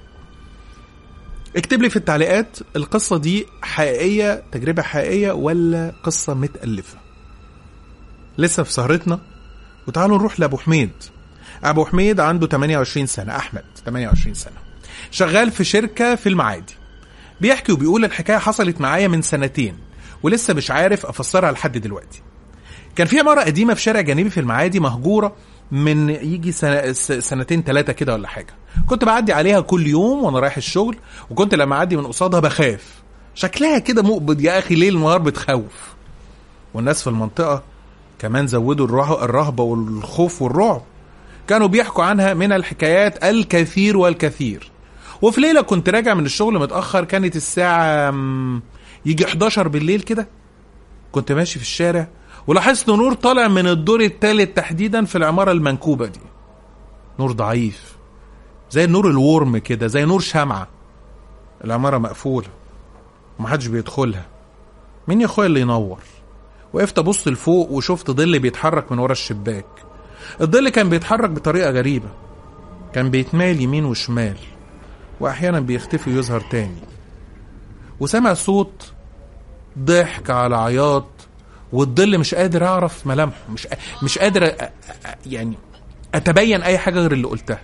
اكتب لي في التعليقات القصة دي حقيقية تجربة حقيقية ولا قصة متألفة لسه في سهرتنا وتعالوا نروح لأبو حميد أبو حميد عنده 28 سنة أحمد 28 سنة شغال في شركة في المعادي بيحكي وبيقول الحكاية حصلت معايا من سنتين ولسه مش عارف أفسرها لحد دلوقتي كان في عمارة قديمة في شارع جانبي في المعادي مهجورة من يجي سنة سنتين ثلاثة كده ولا حاجة كنت بعدي عليها كل يوم وانا رايح الشغل وكنت لما اعدي من قصادها بخاف شكلها كده مقبض يا اخي ليل نهار بتخوف والناس في المنطقة كمان زودوا الره- الرهبة والخوف والرعب كانوا بيحكوا عنها من الحكايات الكثير والكثير وفي ليلة كنت راجع من الشغل متأخر كانت الساعة مم، يجي 11 بالليل كده كنت ماشي في الشارع ولاحظت نور طالع من الدور الثالث تحديدا في العمارة المنكوبة دي نور ضعيف زي نور الورم كده زي نور شمعة العمارة مقفولة ومحدش بيدخلها مين يا اخويا اللي ينور وقفت ابص لفوق وشفت ظل بيتحرك من ورا الشباك الظل كان بيتحرك بطريقة غريبة كان بيتمال يمين وشمال وأحيانا بيختفي ويظهر تاني وسمع صوت ضحك على عياط والظل مش قادر أعرف ملامحه مش مش قادر أ- أ- يعني أتبين أي حاجة غير اللي قلتها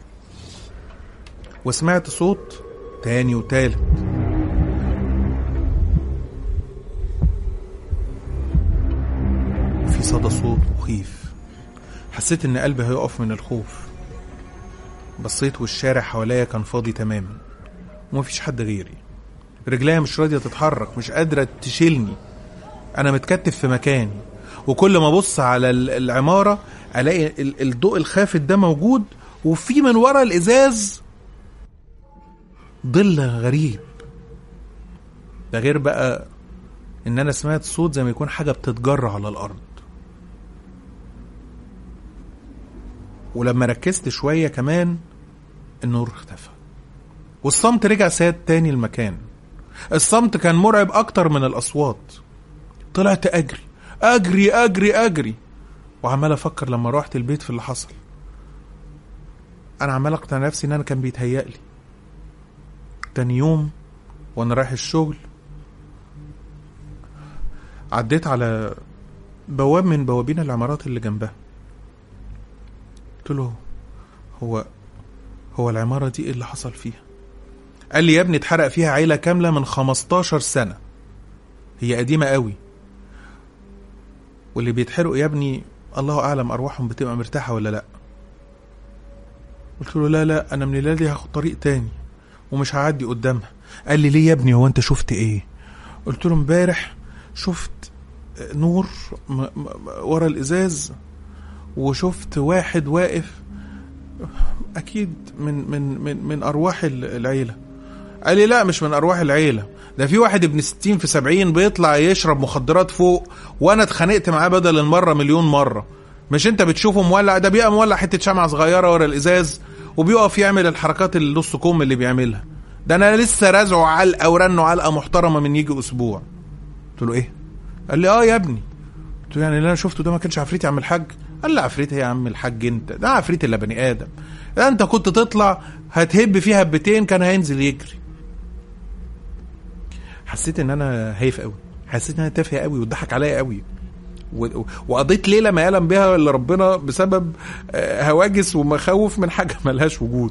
وسمعت صوت تاني وتالت في صدى صوت مخيف حسيت ان قلبي هيقف من الخوف بصيت والشارع حواليا كان فاضي تماما ومفيش حد غيري رجليا مش راضية تتحرك مش قادرة تشيلني أنا متكتف في مكاني وكل ما أبص على ال- العمارة ألاقي ال- الضوء الخافت ده موجود وفي من ورا الإزاز ظل غريب ده غير بقى إن أنا سمعت صوت زي ما يكون حاجة بتتجر على الأرض ولما ركزت شوية كمان النور اختفى والصمت رجع ساد تاني المكان الصمت كان مرعب أكتر من الأصوات طلعت أجري أجري أجري أجري وعمال أفكر لما روحت البيت في اللي حصل أنا عمال أقنع نفسي إن أنا كان بيتهيألي تاني يوم وأنا رايح الشغل عديت على بواب من بوابين العمارات اللي جنبها قلت له هو هو العمارة دي ايه اللي حصل فيها قال لي يا ابني اتحرق فيها عيلة كاملة من 15 سنة هي قديمة قوي واللي بيتحرقوا يا ابني الله أعلم أرواحهم بتبقى مرتاحة ولا لأ قلت له لا لا أنا من الليلة دي هاخد طريق تاني ومش هعدي قدامها قال لي ليه يا ابني هو أنت شفت إيه قلت له امبارح شفت نور م- م- ورا الإزاز وشفت واحد واقف اكيد من من من من ارواح ال- العيله قال لي لا مش من ارواح العيله ده في واحد ابن ستين في سبعين بيطلع يشرب مخدرات فوق وانا اتخانقت معاه بدل المره مليون مره مش انت بتشوفه مولع ده بيبقى مولع حته شمعه صغيره ورا الازاز وبيقف يعمل الحركات اللي نص كم اللي بيعملها ده انا لسه رازعه علقه ورنه علقه محترمه من يجي اسبوع قلت له ايه قال لي اه يا ابني قلت له يعني اللي انا شفته ده ما كانش عفريت يا عم الحاج قال لي عفريت إيه يا عم الحاج انت ده عفريت الا بني ادم ده انت كنت تطلع هتهب فيها هبتين كان هينزل يجري حسيت ان انا هايف قوي حسيت ان انا تافه قوي واتضحك عليا قوي و- و- وقضيت ليله ما يعلم بها الا ربنا بسبب آه، هواجس ومخاوف من حاجه ملهاش وجود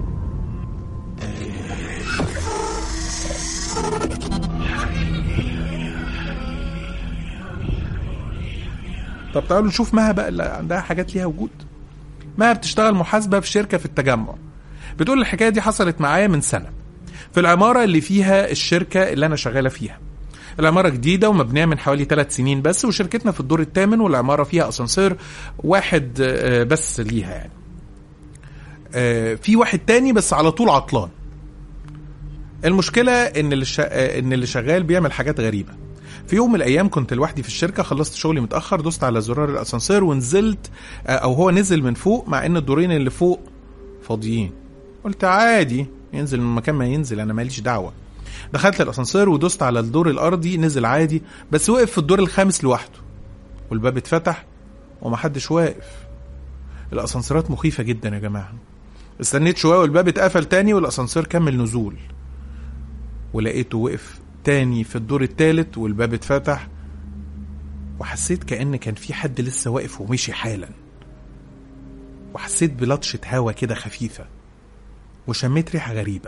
طب تعالوا نشوف مها بقى اللي عندها حاجات ليها وجود مها بتشتغل محاسبه في شركه في التجمع بتقول الحكايه دي حصلت معايا من سنه في العماره اللي فيها الشركه اللي انا شغاله فيها العمارة جديدة ومبنية من حوالي ثلاث سنين بس وشركتنا في الدور الثامن والعمارة فيها أسانسير واحد آه، بس ليها يعني آه، في واحد تاني بس على طول عطلان المشكلة إن اللي شا... آه، إن اللي شغال بيعمل حاجات غريبة في يوم من الأيام كنت لوحدي في الشركة خلصت شغلي متأخر دوست على زرار الأسانسير ونزلت آه، أو هو نزل من فوق مع إن الدورين اللي فوق فاضيين قلت عادي ينزل من مكان ما ينزل أنا ماليش دعوة دخلت الاسانسير ودوست على الدور الارضي نزل عادي بس وقف في الدور الخامس لوحده والباب اتفتح ومحدش واقف الاسانسيرات مخيفه جدا يا جماعه استنيت شويه والباب اتقفل تاني والاسانسير كمل نزول ولقيته وقف تاني في الدور التالت والباب اتفتح وحسيت كأن كان في حد لسه واقف ومشي حالا وحسيت بلطشة هوا كده خفيفة وشميت ريحة غريبة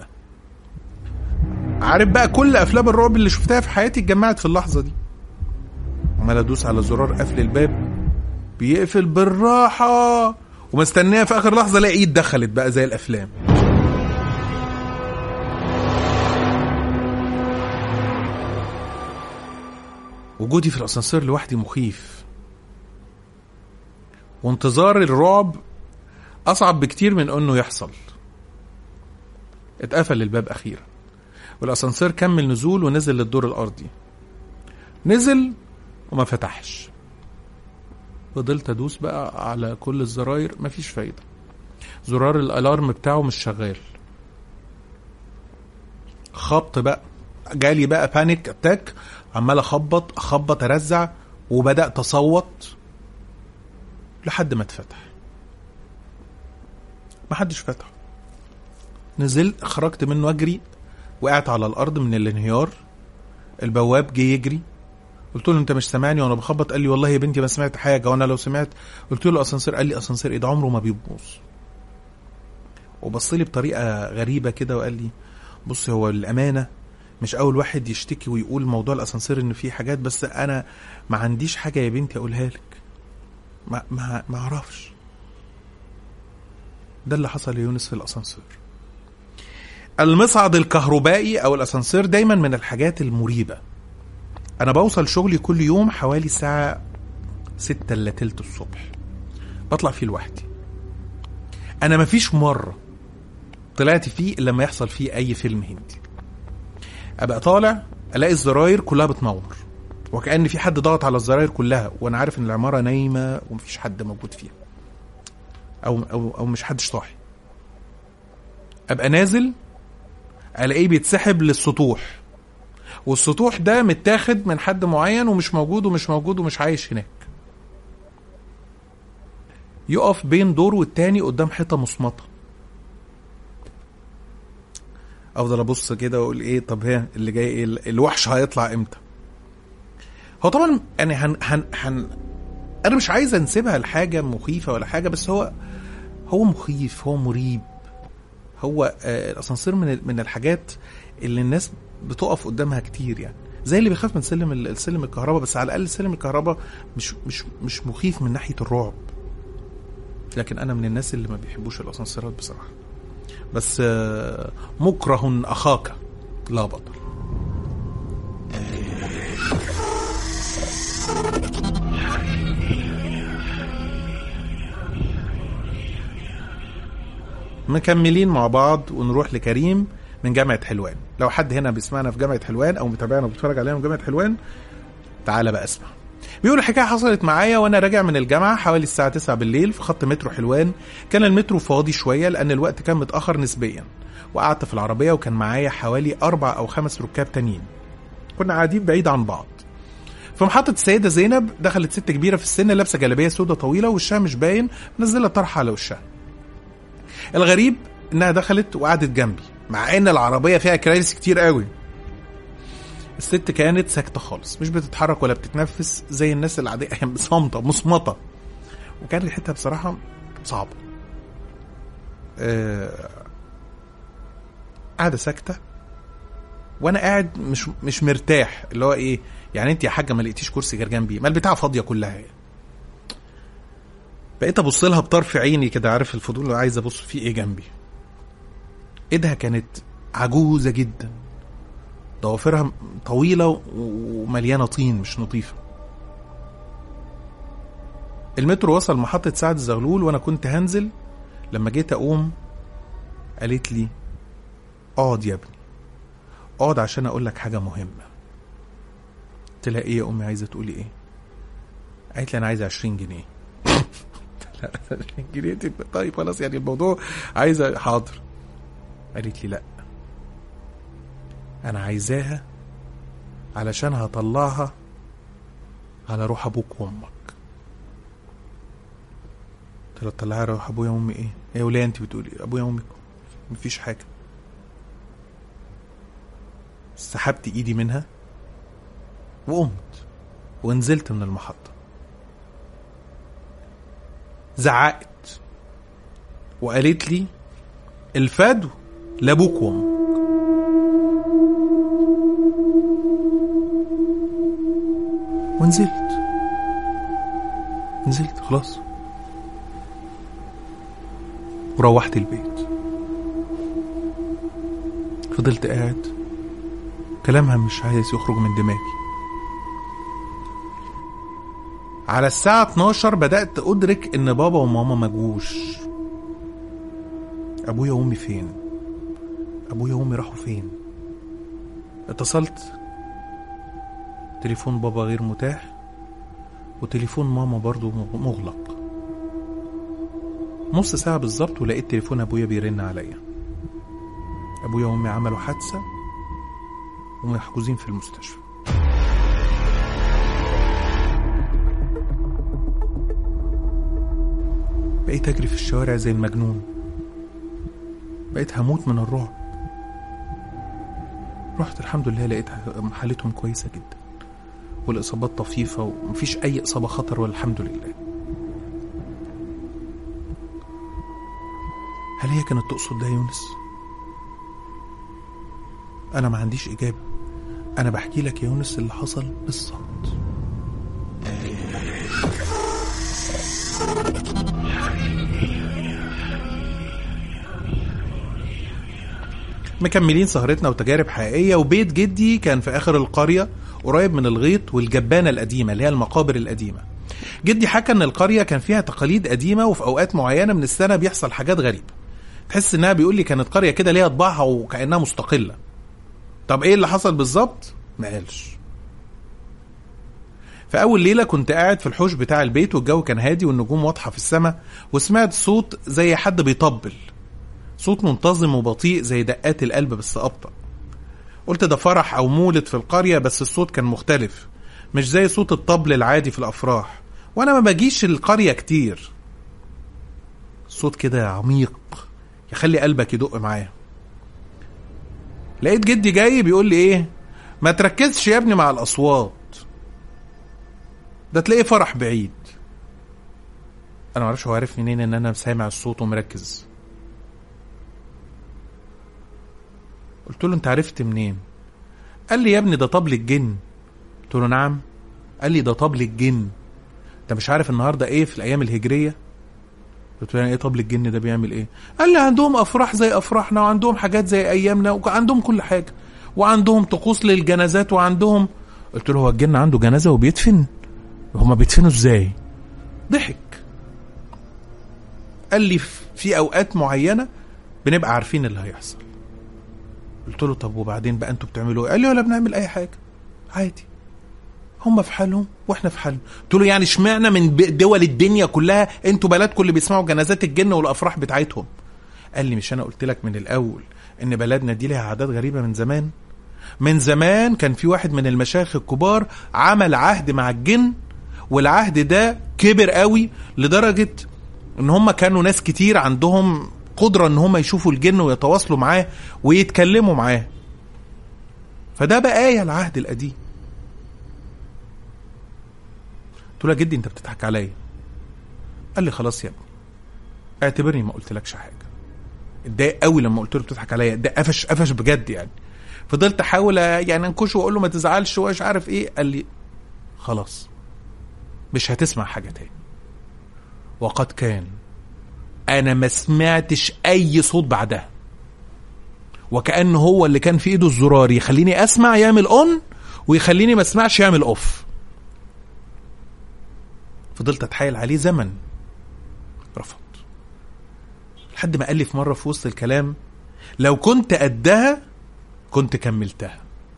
عارف بقى كل افلام الرعب اللي شفتها في حياتي اتجمعت في اللحظه دي عمال ادوس على زرار قفل الباب بيقفل بالراحه ومستنيه في اخر لحظه الاقي ايد دخلت بقى زي الافلام وجودي في الاسانسير لوحدي مخيف وانتظار الرعب اصعب بكتير من انه يحصل اتقفل الباب اخيرا والاسانسير كمل نزول ونزل للدور الارضي نزل وما فتحش فضلت ادوس بقى على كل الزراير مفيش فايده زرار الالارم بتاعه مش شغال خبط بقى جالي بقى بانيك اتاك عمال اخبط اخبط ارزع وبدات اصوت لحد ما اتفتح ما حدش فتح نزلت خرجت منه اجري وقعت على الارض من الانهيار البواب جه يجري قلت له انت مش سامعني وانا بخبط قال لي والله يا بنتي ما سمعت حاجه وانا لو سمعت قلت له اسانسير قال لي اسانسير ايه ده عمره ما بيبوظ وبص لي بطريقه غريبه كده وقال لي بص هو الامانه مش اول واحد يشتكي ويقول موضوع الاسانسير ان فيه حاجات بس انا ما عنديش حاجه يا بنتي اقولها لك ما ما ما اعرفش ده اللي حصل ليونس في الاسانسير المصعد الكهربائي او الاسانسير دايما من الحاجات المريبه انا بوصل شغلي كل يوم حوالي الساعه ستة الا تلت الصبح بطلع فيه لوحدي انا مفيش مره طلعت فيه الا لما يحصل فيه اي فيلم هندي ابقى طالع الاقي الزراير كلها بتنور وكأن في حد ضغط على الزراير كلها وانا عارف ان العماره نايمه ومفيش حد موجود فيها او او او مش حدش صاحي ابقى نازل الاقيه بيتسحب للسطوح والسطوح ده متاخد من حد معين ومش موجود ومش موجود ومش عايش هناك يقف بين دور والتاني قدام حيطه مصمطه افضل ابص كده واقول ايه طب ها اللي جاي ايه الوحش هيطلع امتى هو طبعا يعني هن هن هن انا مش عايز انسبها لحاجه مخيفه ولا حاجه بس هو هو مخيف هو مريب هو آه الاسانسير من من الحاجات اللي الناس بتقف قدامها كتير يعني زي اللي بيخاف من سلم السلم الكهرباء بس على الاقل سلم الكهرباء مش مش مش مخيف من ناحيه الرعب لكن انا من الناس اللي ما بيحبوش الاسانسيرات بصراحه بس آه مكره اخاك لا بطل مكملين مع بعض ونروح لكريم من جامعة حلوان لو حد هنا بيسمعنا في جامعة حلوان أو متابعنا وبيتفرج علينا في جامعة حلوان تعالى بقى اسمع بيقول الحكاية حصلت معايا وأنا راجع من الجامعة حوالي الساعة 9 بالليل في خط مترو حلوان كان المترو فاضي شوية لأن الوقت كان متأخر نسبيا وقعدت في العربية وكان معايا حوالي أربع أو خمس ركاب تانيين كنا قاعدين بعيد عن بعض في محطة السيدة زينب دخلت ست كبيرة في السن لابسة جلابية سودة طويلة وشها مش باين منزلة طرحة على وشها الغريب انها دخلت وقعدت جنبي مع ان العربيه فيها كراسي كتير قوي الست كانت ساكته خالص مش بتتحرك ولا بتتنفس زي الناس العاديه صامته مصمته وكان ريحتها بصراحه صعبه أه... قاعده ساكته وانا قاعد مش مش مرتاح اللي هو ايه يعني انت يا حاجه ما لقيتيش كرسي غير جنبي ما البتاعه فاضيه كلها يعني. بقيت ابص لها بطرف عيني كده عارف الفضول اللي عايز ابص فيه ايه جنبي ايدها كانت عجوزه جدا ضوافرها طويله ومليانه طين مش نظيفه المترو وصل محطة سعد الزغلول وأنا كنت هنزل لما جيت أقوم قالت لي اقعد يا ابني اقعد عشان أقول لك حاجة مهمة قلت لها إيه يا أمي عايزة تقولي إيه؟ قالت لي أنا عايزة 20 جنيه لا 20 جنيه طيب خلاص يعني الموضوع عايزة حاضر قالت لي لا انا عايزاها علشان هطلعها على روح ابوك وامك قلت لها تطلعها على روح ابويا وامي ايه ايه وليه انت بتقولي ابويا وامي مفيش حاجه سحبت ايدي منها وقمت ونزلت من المحطه زعقت وقالت لي الفدو لابوك وامك ونزلت نزلت خلاص وروحت البيت فضلت قاعد كلامها مش عايز يخرج من دماغي على الساعة 12 بدأت أدرك إن بابا وماما مجوش أبويا وأمي فين أبويا وأمي راحوا فين اتصلت تليفون بابا غير متاح وتليفون ماما برضو مغلق نص ساعة بالظبط ولقيت تليفون أبويا بيرن عليا أبويا وأمي عملوا حادثة ومحجوزين في المستشفى بقيت اجري في الشوارع زي المجنون بقيت هموت من الرعب رحت الحمد لله لقيت حالتهم كويسة جدا والإصابات طفيفة ومفيش أي إصابة خطر والحمد لله هل هي كانت تقصد ده يا يونس؟ أنا ما عنديش إجابة أنا بحكي لك يا يونس اللي حصل بالظبط مكملين سهرتنا وتجارب حقيقية وبيت جدي كان في آخر القرية قريب من الغيط والجبانة القديمة اللي هي المقابر القديمة جدي حكى ان القرية كان فيها تقاليد قديمة وفي أوقات معينة من السنة بيحصل حاجات غريبة تحس انها بيقول لي كانت قرية كده ليها طباعها وكأنها مستقلة طب ايه اللي حصل بالظبط ما قالش في أول ليلة كنت قاعد في الحوش بتاع البيت والجو كان هادي والنجوم واضحة في السماء وسمعت صوت زي حد بيطبل صوت منتظم وبطيء زي دقات القلب بس أبطأ قلت ده فرح أو مولد في القرية بس الصوت كان مختلف مش زي صوت الطبل العادي في الأفراح وأنا ما باجيش القرية كتير صوت كده عميق يخلي قلبك يدق معاه لقيت جدي جاي بيقول لي ايه ما تركزش يا ابني مع الأصوات ده تلاقيه فرح بعيد انا معرفش هو عارف منين ان انا سامع الصوت ومركز قلت له انت عرفت منين قال لي يا ابني ده طبل الجن قلت له نعم قال لي ده طبل الجن انت مش عارف النهارده ايه في الايام الهجريه قلت له يعني ايه طبل الجن ده بيعمل ايه قال لي عندهم افراح زي افراحنا وعندهم حاجات زي ايامنا وعندهم كل حاجه وعندهم طقوس للجنازات وعندهم قلت له هو الجن عنده جنازه وبيدفن هما بيدفنوا ازاي ضحك قال لي في اوقات معينه بنبقى عارفين اللي هيحصل قلت له طب وبعدين بقى انتوا بتعملوا ايه قال لي ولا بنعمل اي حاجه عادي هم في حالهم واحنا في حالنا قلت له يعني اشمعنى من دول الدنيا كلها انتوا بلدكم اللي بيسمعوا جنازات الجن والافراح بتاعتهم قال لي مش انا قلت لك من الاول ان بلدنا دي ليها عادات غريبه من زمان من زمان كان في واحد من المشايخ الكبار عمل عهد مع الجن والعهد ده كبر قوي لدرجه ان هم كانوا ناس كتير عندهم قدره ان هم يشوفوا الجن ويتواصلوا معاه ويتكلموا معاه فده بقايا العهد القديم قلت له يا جدي انت بتضحك عليا قال لي خلاص يا ابني اعتبرني ما قلتلكش حاجه اتضايق قوي لما قلت له بتضحك عليا ده قفش قفش بجد يعني فضلت احاول يعني انكشه واقول له ما تزعلش ومش عارف ايه قال لي خلاص مش هتسمع حاجه تاني وقد كان انا ما سمعتش اي صوت بعدها وكأنه هو اللي كان في ايده الزرار يخليني اسمع يعمل اون ويخليني ما اسمعش يعمل اوف فضلت اتحايل عليه زمن رفض لحد ما قال لي في مره في وسط الكلام لو كنت قدها كنت كملتها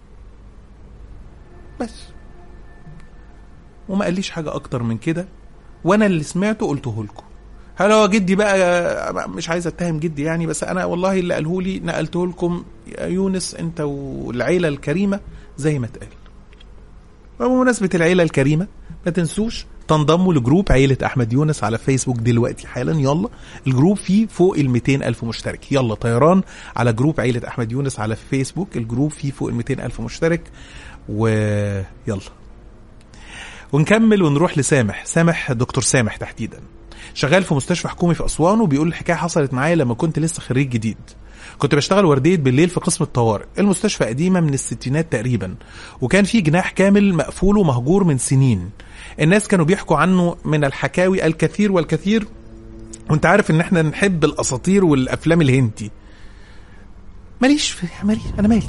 بس وما قاليش حاجه اكتر من كده وانا اللي سمعته قلته لكم هل هو جدي بقى مش عايز اتهم جدي يعني بس انا والله اللي قاله لي نقلته لكم يا يونس انت والعيله الكريمه زي ما اتقال وبمناسبه العيله الكريمه ما تنسوش تنضموا لجروب عيلة أحمد يونس على فيسبوك دلوقتي حالا يلا الجروب فيه فوق ال 200 ألف مشترك يلا طيران على جروب عيلة أحمد يونس على فيسبوك الجروب فيه فوق ال 200 ألف مشترك ويلا ونكمل ونروح لسامح سامح دكتور سامح تحديدا شغال في مستشفى حكومي في أسوان وبيقول الحكاية حصلت معايا لما كنت لسه خريج جديد كنت بشتغل وردية بالليل في قسم الطوارئ المستشفى قديمة من الستينات تقريبا وكان في جناح كامل مقفول ومهجور من سنين الناس كانوا بيحكوا عنه من الحكاوي الكثير والكثير وانت عارف ان احنا نحب الاساطير والافلام الهندي ماليش في مالي انا مالي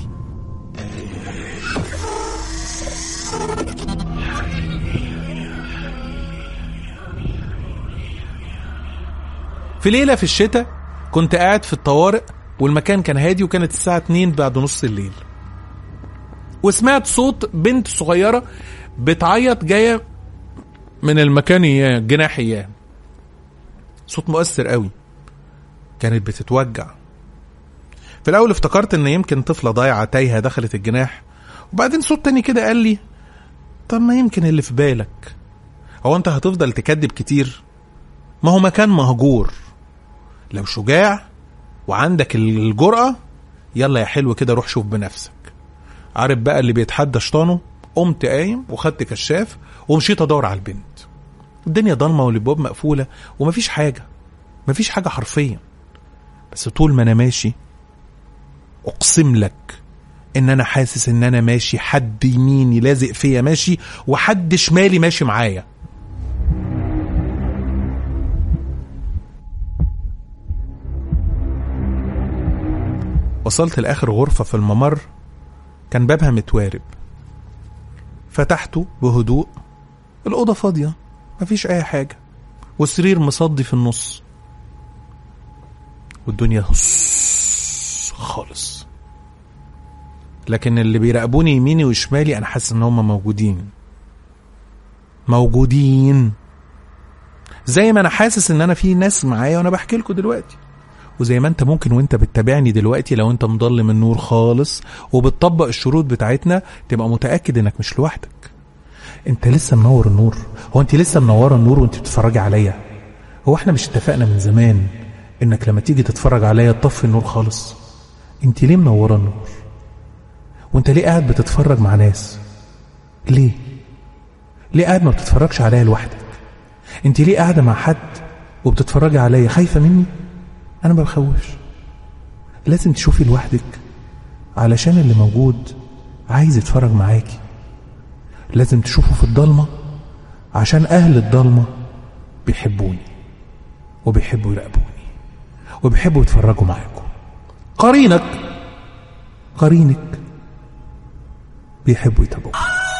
في ليله في الشتاء كنت قاعد في الطوارئ والمكان كان هادي وكانت الساعه 2 بعد نص الليل وسمعت صوت بنت صغيره بتعيط جايه من المكان اياه جناح اياه صوت مؤثر قوي كانت بتتوجع في الاول افتكرت ان يمكن طفله ضايعه تايهه دخلت الجناح وبعدين صوت تاني كده قال لي طب ما يمكن اللي في بالك هو انت هتفضل تكذب كتير ما هو مكان مهجور لو شجاع وعندك الجرأة يلا يا حلو كده روح شوف بنفسك عارف بقى اللي بيتحدى شيطانه قمت قايم وخدت كشاف ومشيت ادور على البنت الدنيا ضلمه والابواب مقفوله ومفيش حاجه مفيش حاجه حرفيا بس طول ما انا ماشي اقسم لك ان انا حاسس ان انا ماشي حد يميني لازق فيا ماشي وحد شمالي ماشي معايا وصلت لاخر غرفه في الممر كان بابها متوارب فتحته بهدوء الأوضة فاضية مفيش أي حاجة والسرير مصدي في النص والدنيا هس خالص لكن اللي بيراقبوني يميني وشمالي أنا حاسس إن هم موجودين موجودين زي ما أنا حاسس إن أنا في ناس معايا وأنا بحكي لكم دلوقتي وزي ما انت ممكن وانت بتتابعني دلوقتي لو انت مضلم النور خالص وبتطبق الشروط بتاعتنا تبقى متاكد انك مش لوحدك انت لسه منور النور هو انت لسه منوره النور وانت بتتفرجي عليا هو احنا مش اتفقنا من زمان انك لما تيجي تتفرج عليا تطفي النور خالص انت ليه منوره النور وانت ليه قاعد بتتفرج مع ناس ليه ليه قاعد ما بتتفرجش عليا لوحدك انت ليه قاعده مع حد وبتتفرجي عليا خايفه مني انا ما بخوفش لازم تشوفي لوحدك علشان اللي موجود عايز يتفرج معاكي لازم تشوفه في الضلمه عشان اهل الضلمه بيحبوني وبيحبوا يراقبوني وبيحبوا يتفرجوا معاكم قرينك قرينك بيحبوا يتابعوك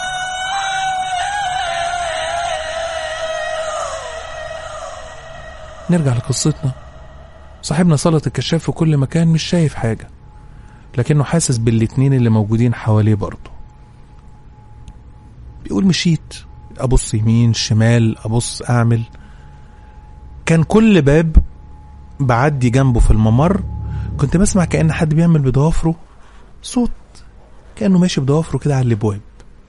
نرجع لقصتنا صاحبنا سلط الكشاف في كل مكان مش شايف حاجة لكنه حاسس بالاتنين اللي موجودين حواليه برضه بيقول مشيت أبص يمين شمال أبص أعمل كان كل باب بعدي جنبه في الممر كنت بسمع كأن حد بيعمل بضوافره صوت كأنه ماشي بضوافره كده على الابواب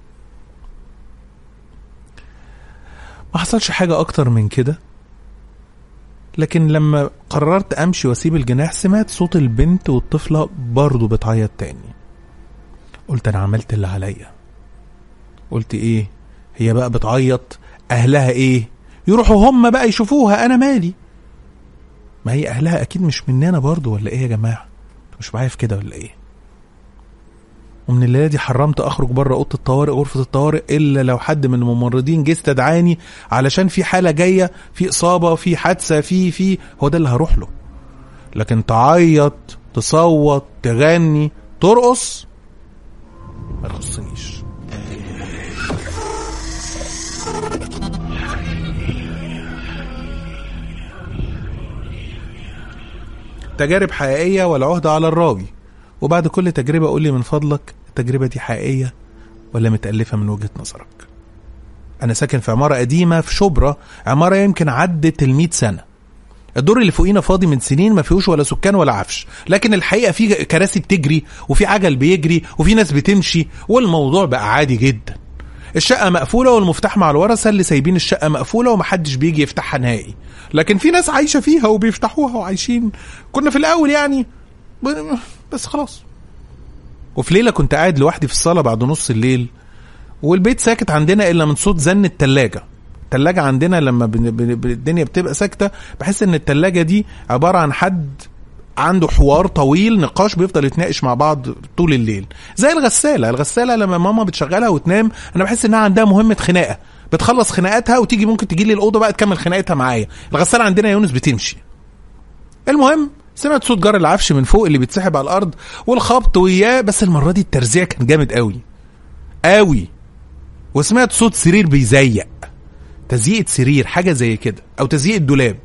ما حصلش حاجة أكتر من كده لكن لما قررت امشي واسيب الجناح سمعت صوت البنت والطفله برضه بتعيط تاني قلت انا عملت اللي عليا قلت ايه هي بقى بتعيط اهلها ايه يروحوا هم بقى يشوفوها انا مالي ما هي اهلها اكيد مش مننا برضه ولا ايه يا جماعه مش معايا في كده ولا ايه ومن الليله دي حرمت اخرج بره اوضه الطوارئ غرفه الطوارئ الا لو حد من الممرضين جه استدعاني علشان في حاله جايه في اصابه في حادثه في في هو ده اللي هروح له لكن تعيط تصوت تغني ترقص ما يخصنيش تجارب حقيقيه والعهده على الراوي وبعد كل تجربة قول لي من فضلك التجربة دي حقيقية ولا متألفة من وجهة نظرك أنا ساكن في عمارة قديمة في شبرا عمارة يمكن عدت المئة سنة الدور اللي فوقينا فاضي من سنين ما فيهوش ولا سكان ولا عفش لكن الحقيقة في كراسي بتجري وفي عجل بيجري وفي ناس بتمشي والموضوع بقى عادي جدا الشقة مقفولة والمفتاح مع الورثة اللي سايبين الشقة مقفولة ومحدش بيجي يفتحها نهائي لكن في ناس عايشة فيها وبيفتحوها وعايشين كنا في الأول يعني بس خلاص وفي ليله كنت قاعد لوحدي في الصاله بعد نص الليل والبيت ساكت عندنا الا من صوت زن التلاجة التلاجة عندنا لما بن- بن- بن- الدنيا بتبقى ساكتة بحس ان التلاجة دي عبارة عن حد عنده حوار طويل نقاش بيفضل يتناقش مع بعض طول الليل زي الغسالة الغسالة لما ماما بتشغلها وتنام انا بحس انها عندها مهمة خناقة بتخلص خناقاتها وتيجي ممكن تجي لي الاوضه بقى تكمل خناقتها معايا الغساله عندنا يا يونس بتمشي المهم سمعت صوت جار العفش من فوق اللي بيتسحب على الارض والخبط وياه بس المره دي الترزيع كان جامد قوي قوي وسمعت صوت سرير بيزيق تزييق سرير حاجه زي كده او تزييق الدولاب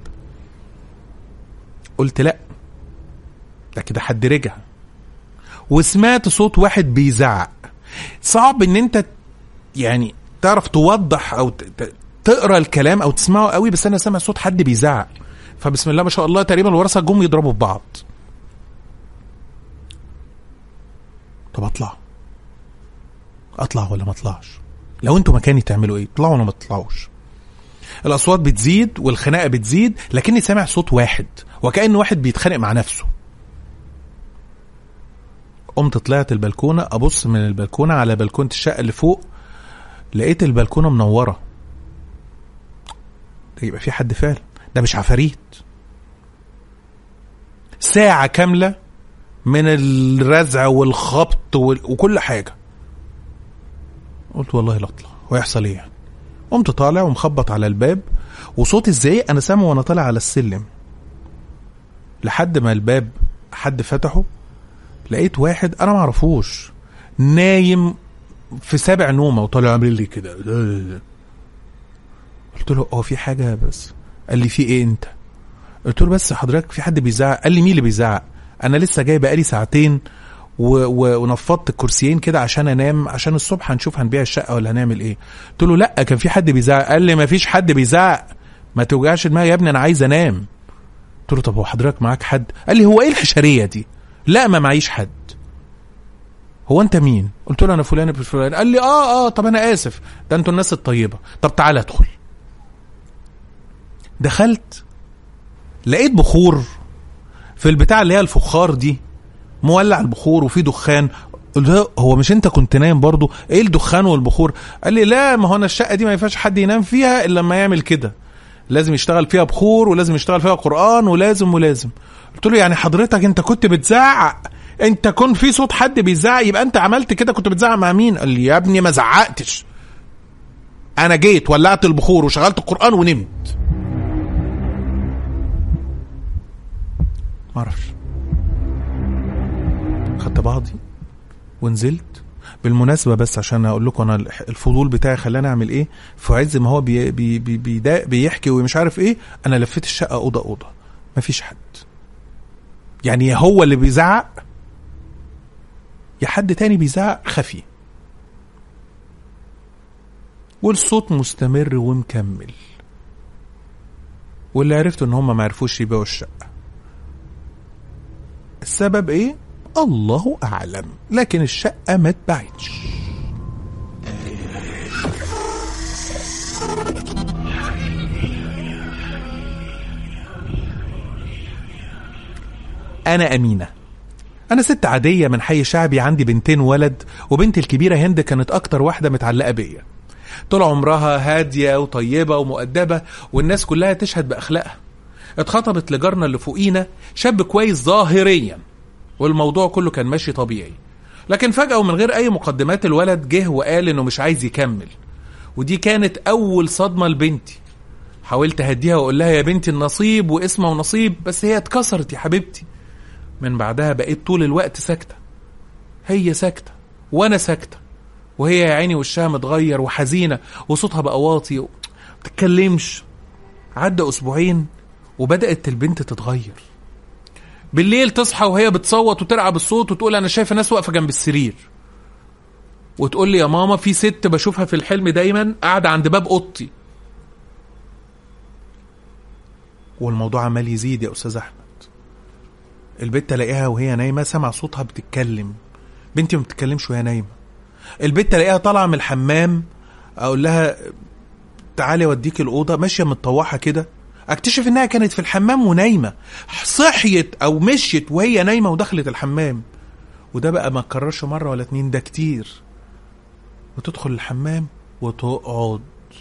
قلت لا ده كده حد رجع وسمعت صوت واحد بيزعق صعب ان انت يعني تعرف توضح او ت- ت- تقرا الكلام او تسمعه قوي بس انا سامع صوت حد بيزعق فبسم الله ما شاء الله تقريبا الورثه جم يضربوا في بعض طب اطلع اطلع ولا ما اطلعش لو انتوا مكاني تعملوا ايه تطلعوا ولا ما تطلعوش الاصوات بتزيد والخناقه بتزيد لكني سامع صوت واحد وكأن واحد بيتخانق مع نفسه قمت طلعت البلكونه ابص من البلكونه على بلكونه الشقه اللي فوق لقيت البلكونه منوره ده يبقى في حد فعلا ده مش عفاريت ساعة كاملة من الرزع والخبط وال... وكل حاجة قلت والله لا اطلع ويحصل ايه يعني قمت طالع ومخبط على الباب وصوت الزعيق انا سامعه وانا طالع على السلم لحد ما الباب حد فتحه لقيت واحد انا معرفوش نايم في سابع نومه وطالع عامل لي كده قلت له هو في حاجه بس قال لي في ايه انت قلت له بس حضرتك في حد بيزعق قال لي مين اللي بيزعق انا لسه جاي بقالي ساعتين و... و... ونفضت الكرسيين كده عشان انام عشان الصبح هنشوف هنبيع الشقه ولا هنعمل ايه قلت له لا كان في حد بيزعق قال لي ما فيش حد بيزعق ما توجعش دماغي يا ابني انا عايز انام قلت له طب هو حضرتك معاك حد قال لي هو ايه الحشريه دي لا ما معيش حد هو انت مين قلت له انا فلان ابن فلان قال لي اه اه طب انا اسف ده انتوا الناس الطيبه طب تعالى ادخل دخلت لقيت بخور في البتاع اللي هي الفخار دي مولع البخور وفي دخان قلت له هو مش انت كنت نايم برضو ايه الدخان والبخور قال لي لا ما هو انا الشقه دي ما ينفعش حد ينام فيها الا لما يعمل كده لازم يشتغل فيها بخور ولازم يشتغل فيها قران ولازم ولازم قلت له يعني حضرتك انت كنت بتزعق انت كن في صوت حد بيزعق يبقى انت عملت كده كنت بتزعق مع مين قال لي يا ابني ما زعقتش انا جيت ولعت البخور وشغلت القران ونمت ما اعرفش خدت بعضي ونزلت بالمناسبة بس عشان اقول لكم انا الفضول بتاعي خلاني اعمل ايه في عز ما هو بي بي بي بي بيحكي ومش عارف ايه انا لفيت الشقة اوضة اوضة مفيش حد يعني يا هو اللي بيزعق يا حد تاني بيزعق خفي والصوت مستمر ومكمل واللي عرفته ان هم ما عرفوش يبيعوا الشقة السبب ايه الله اعلم لكن الشقة ما اتباعتش انا امينه انا ست عاديه من حي شعبي عندي بنتين ولد وبنتي الكبيره هند كانت اكتر واحده متعلقه بيا طول عمرها هاديه وطيبه ومؤدبه والناس كلها تشهد باخلاقها اتخطبت لجارنا اللي فوقينا شاب كويس ظاهريا والموضوع كله كان ماشي طبيعي لكن فجأة ومن غير أي مقدمات الولد جه وقال إنه مش عايز يكمل ودي كانت أول صدمة لبنتي حاولت أهديها وأقول لها يا بنتي النصيب واسمه ونصيب بس هي اتكسرت يا حبيبتي من بعدها بقيت طول الوقت ساكتة هي ساكتة وأنا ساكتة وهي يا عيني وشها متغير وحزينة وصوتها بقى واطي و... بتتكلمش عدى أسبوعين وبدأت البنت تتغير بالليل تصحى وهي بتصوت وترعى بالصوت وتقول انا شايفه ناس واقفه جنب السرير وتقول لي يا ماما في ست بشوفها في الحلم دايما قاعده عند باب اوضتي والموضوع عمال يزيد يا استاذ احمد البت الاقيها وهي نايمه سمع صوتها بتتكلم بنتي ما بتتكلمش وهي نايمه البت الاقيها طالعه من الحمام اقول لها تعالي اوديك الاوضه ماشيه متطوحه كده اكتشف انها كانت في الحمام ونايمه صحيت او مشيت وهي نايمه ودخلت الحمام وده بقى ما اتكررش مره ولا اتنين ده كتير وتدخل الحمام وتقعد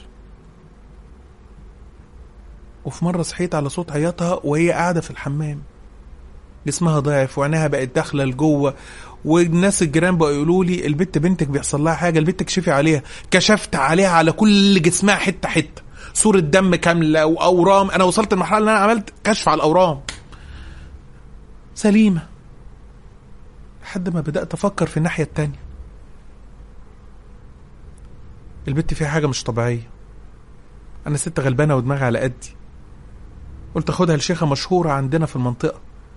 وفي مره صحيت على صوت عياطها وهي قاعده في الحمام جسمها ضعف وعينيها بقت داخله لجوه والناس الجيران بقوا يقولوا لي البت بنتك بيحصل لها حاجه البت كشفي عليها كشفت عليها على كل جسمها حته حته صورة دم كاملة وأورام أنا وصلت لمرحلة إن أنا عملت كشف على الأورام سليمة لحد ما بدأت أفكر في الناحية التانية البت فيها حاجة مش طبيعية أنا ست غلبانة ودماغي على قدي قلت أخدها لشيخة مشهورة عندنا في المنطقة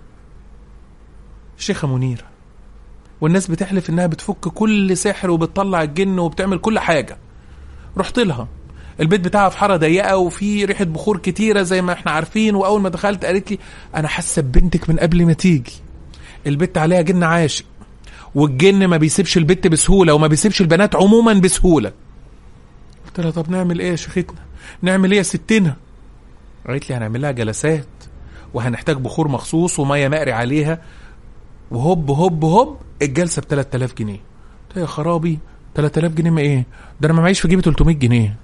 شيخة منيرة والناس بتحلف إنها بتفك كل سحر وبتطلع الجن وبتعمل كل حاجة رحت لها البيت بتاعها في حاره ضيقه وفي ريحه بخور كتيره زي ما احنا عارفين واول ما دخلت قالت لي انا حاسه ببنتك من قبل ما تيجي البت عليها جن عاشق والجن ما بيسيبش البت بسهوله وما بيسيبش البنات عموما بسهوله قلت لها طب نعمل ايه يا شيختنا نعمل ايه يا ستنا قالت لي هنعمل لها جلسات وهنحتاج بخور مخصوص وميه مقري عليها وهوب هوب هوب الجلسه ب 3000 جنيه قلت لها يا خرابي 3000 جنيه ما ايه ده انا ما معيش في جيبي 300 جنيه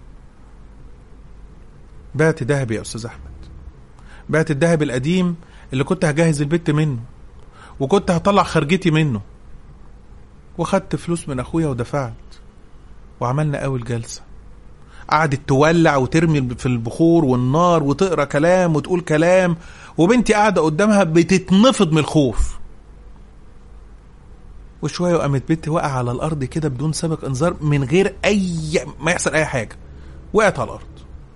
بعت دهب يا استاذ احمد بعت الدهب القديم اللي كنت هجهز البت منه وكنت هطلع خرجتي منه وخدت فلوس من اخويا ودفعت وعملنا اول جلسه قعدت تولع وترمي في البخور والنار وتقرا كلام وتقول كلام وبنتي قاعده قدامها بتتنفض من الخوف وشويه وقامت بنتي واقعه على الارض كده بدون سابق انذار من غير اي ما يحصل اي حاجه وقعت على الارض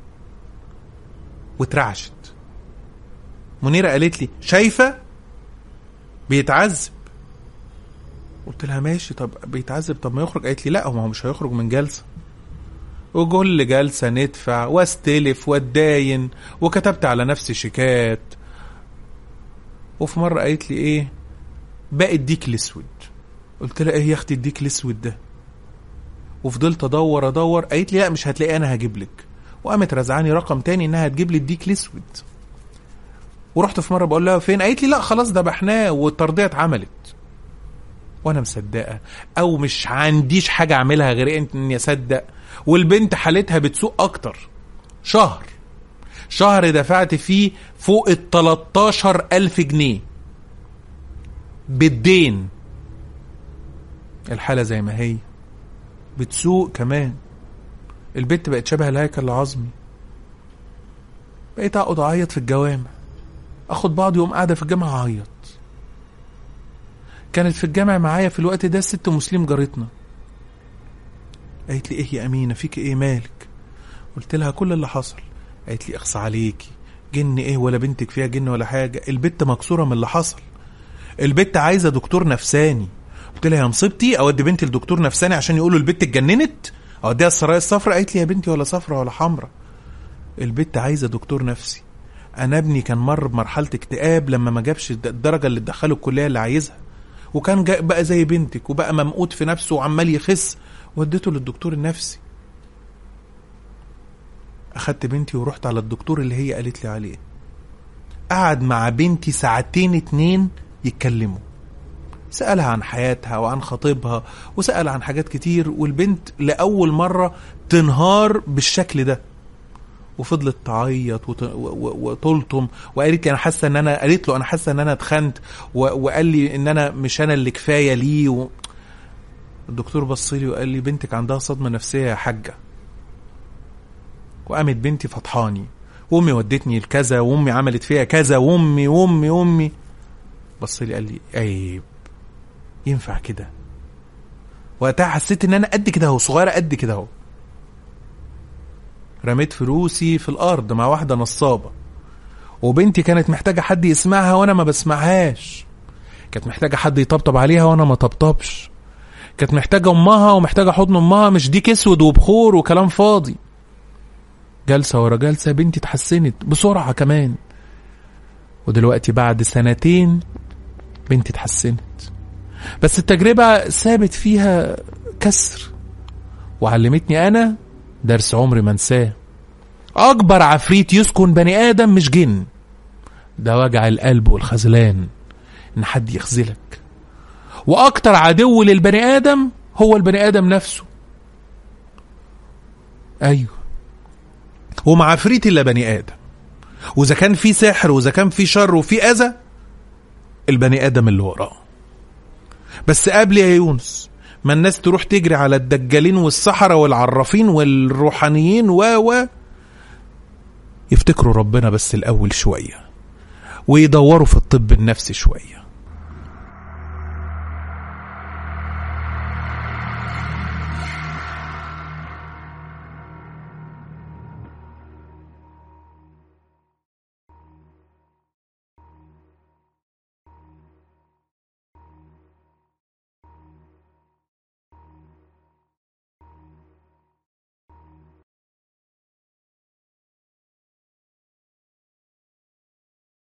واترعشت منيره قالت لي شايفه بيتعذب قلت لها ماشي طب بيتعذب طب ما يخرج قالت لي لا هو مش هيخرج من جلسه وكل جلسة ندفع واستلف واتداين وكتبت على نفسي شيكات وفي مرة قالت لي ايه باقي الديك الاسود قلت لها ايه يا اختي الديك الاسود ده وفضلت ادور ادور قالت لي لا مش هتلاقي انا هجيب لك وقامت رزعاني رقم تاني انها تجيب لي الديك الاسود ورحت في مره بقول لها فين قالت لي لا خلاص ذبحناه والترضيه اتعملت وانا مصدقه او مش عنديش حاجه اعملها غير اني اصدق والبنت حالتها بتسوء اكتر شهر شهر دفعت فيه فوق ال 13 ألف جنيه بالدين الحالة زي ما هي بتسوق كمان البت بقت شبه الهيكل العظمي بقيت اقعد اعيط في الجوامع اخد بعض يوم قاعده في الجامعه اعيط كانت في الجامع معايا في الوقت ده ست مسلم جارتنا قالت لي ايه يا امينه فيك ايه مالك قلت لها كل اللي حصل قالت لي اخص عليكي جن ايه ولا بنتك فيها جن ولا حاجه البت مكسوره من اللي حصل البت عايزه دكتور نفساني قلت لها يا مصيبتي اودي بنتي لدكتور نفساني عشان يقولوا البت اتجننت اوديها السرايا الصفراء قالت لي يا بنتي ولا صفراء ولا حمراء البت عايزه دكتور نفسي انا ابني كان مر بمرحله اكتئاب لما ما جابش الدرجه اللي تدخله الكليه اللي عايزها وكان جاء بقى زي بنتك وبقى ممقوت في نفسه وعمال يخس وديته للدكتور النفسي اخدت بنتي ورحت على الدكتور اللي هي قالت لي عليه قعد مع بنتي ساعتين اتنين يتكلموا سألها عن حياتها وعن خطيبها وسأل عن حاجات كتير والبنت لأول مرة تنهار بالشكل ده وفضلت تعيط وت- و- و- وتلطم وقالت لي انا حاسه ان انا قالت له انا حاسه ان انا اتخنت و- وقال لي ان انا مش انا اللي كفايه ليه و... الدكتور بص لي وقال لي بنتك عندها صدمه نفسيه يا حاجه وقامت بنتي فطحاني وامي ودتني لكذا وامي عملت فيها كذا وامي وامي وامي بص لي قال لي عيب ينفع كده وقتها حسيت ان انا قد كده اهو صغيره قد كده اهو رميت فلوسي في الارض مع واحده نصابه وبنتي كانت محتاجه حد يسمعها وانا ما بسمعهاش كانت محتاجه حد يطبطب عليها وانا ما طبطبش كانت محتاجه امها ومحتاجه حضن امها مش ديك اسود وبخور وكلام فاضي جلسه ورا جلسه بنتي اتحسنت بسرعه كمان ودلوقتي بعد سنتين بنتي اتحسنت بس التجربه سابت فيها كسر وعلمتني انا درس عمري ما انساه اكبر عفريت يسكن بني ادم مش جن ده وجع القلب والخذلان ان حد يخذلك واكتر عدو للبني ادم هو البني ادم نفسه ايوه ومع عفريت الا بني ادم واذا كان في سحر واذا كان في شر وفي اذى البني ادم اللي وراه بس قبل يا يونس ما الناس تروح تجري على الدجالين والسحرة والعرافين والروحانيين و و يفتكروا ربنا بس الأول شوية ويدوروا في الطب النفسي شوية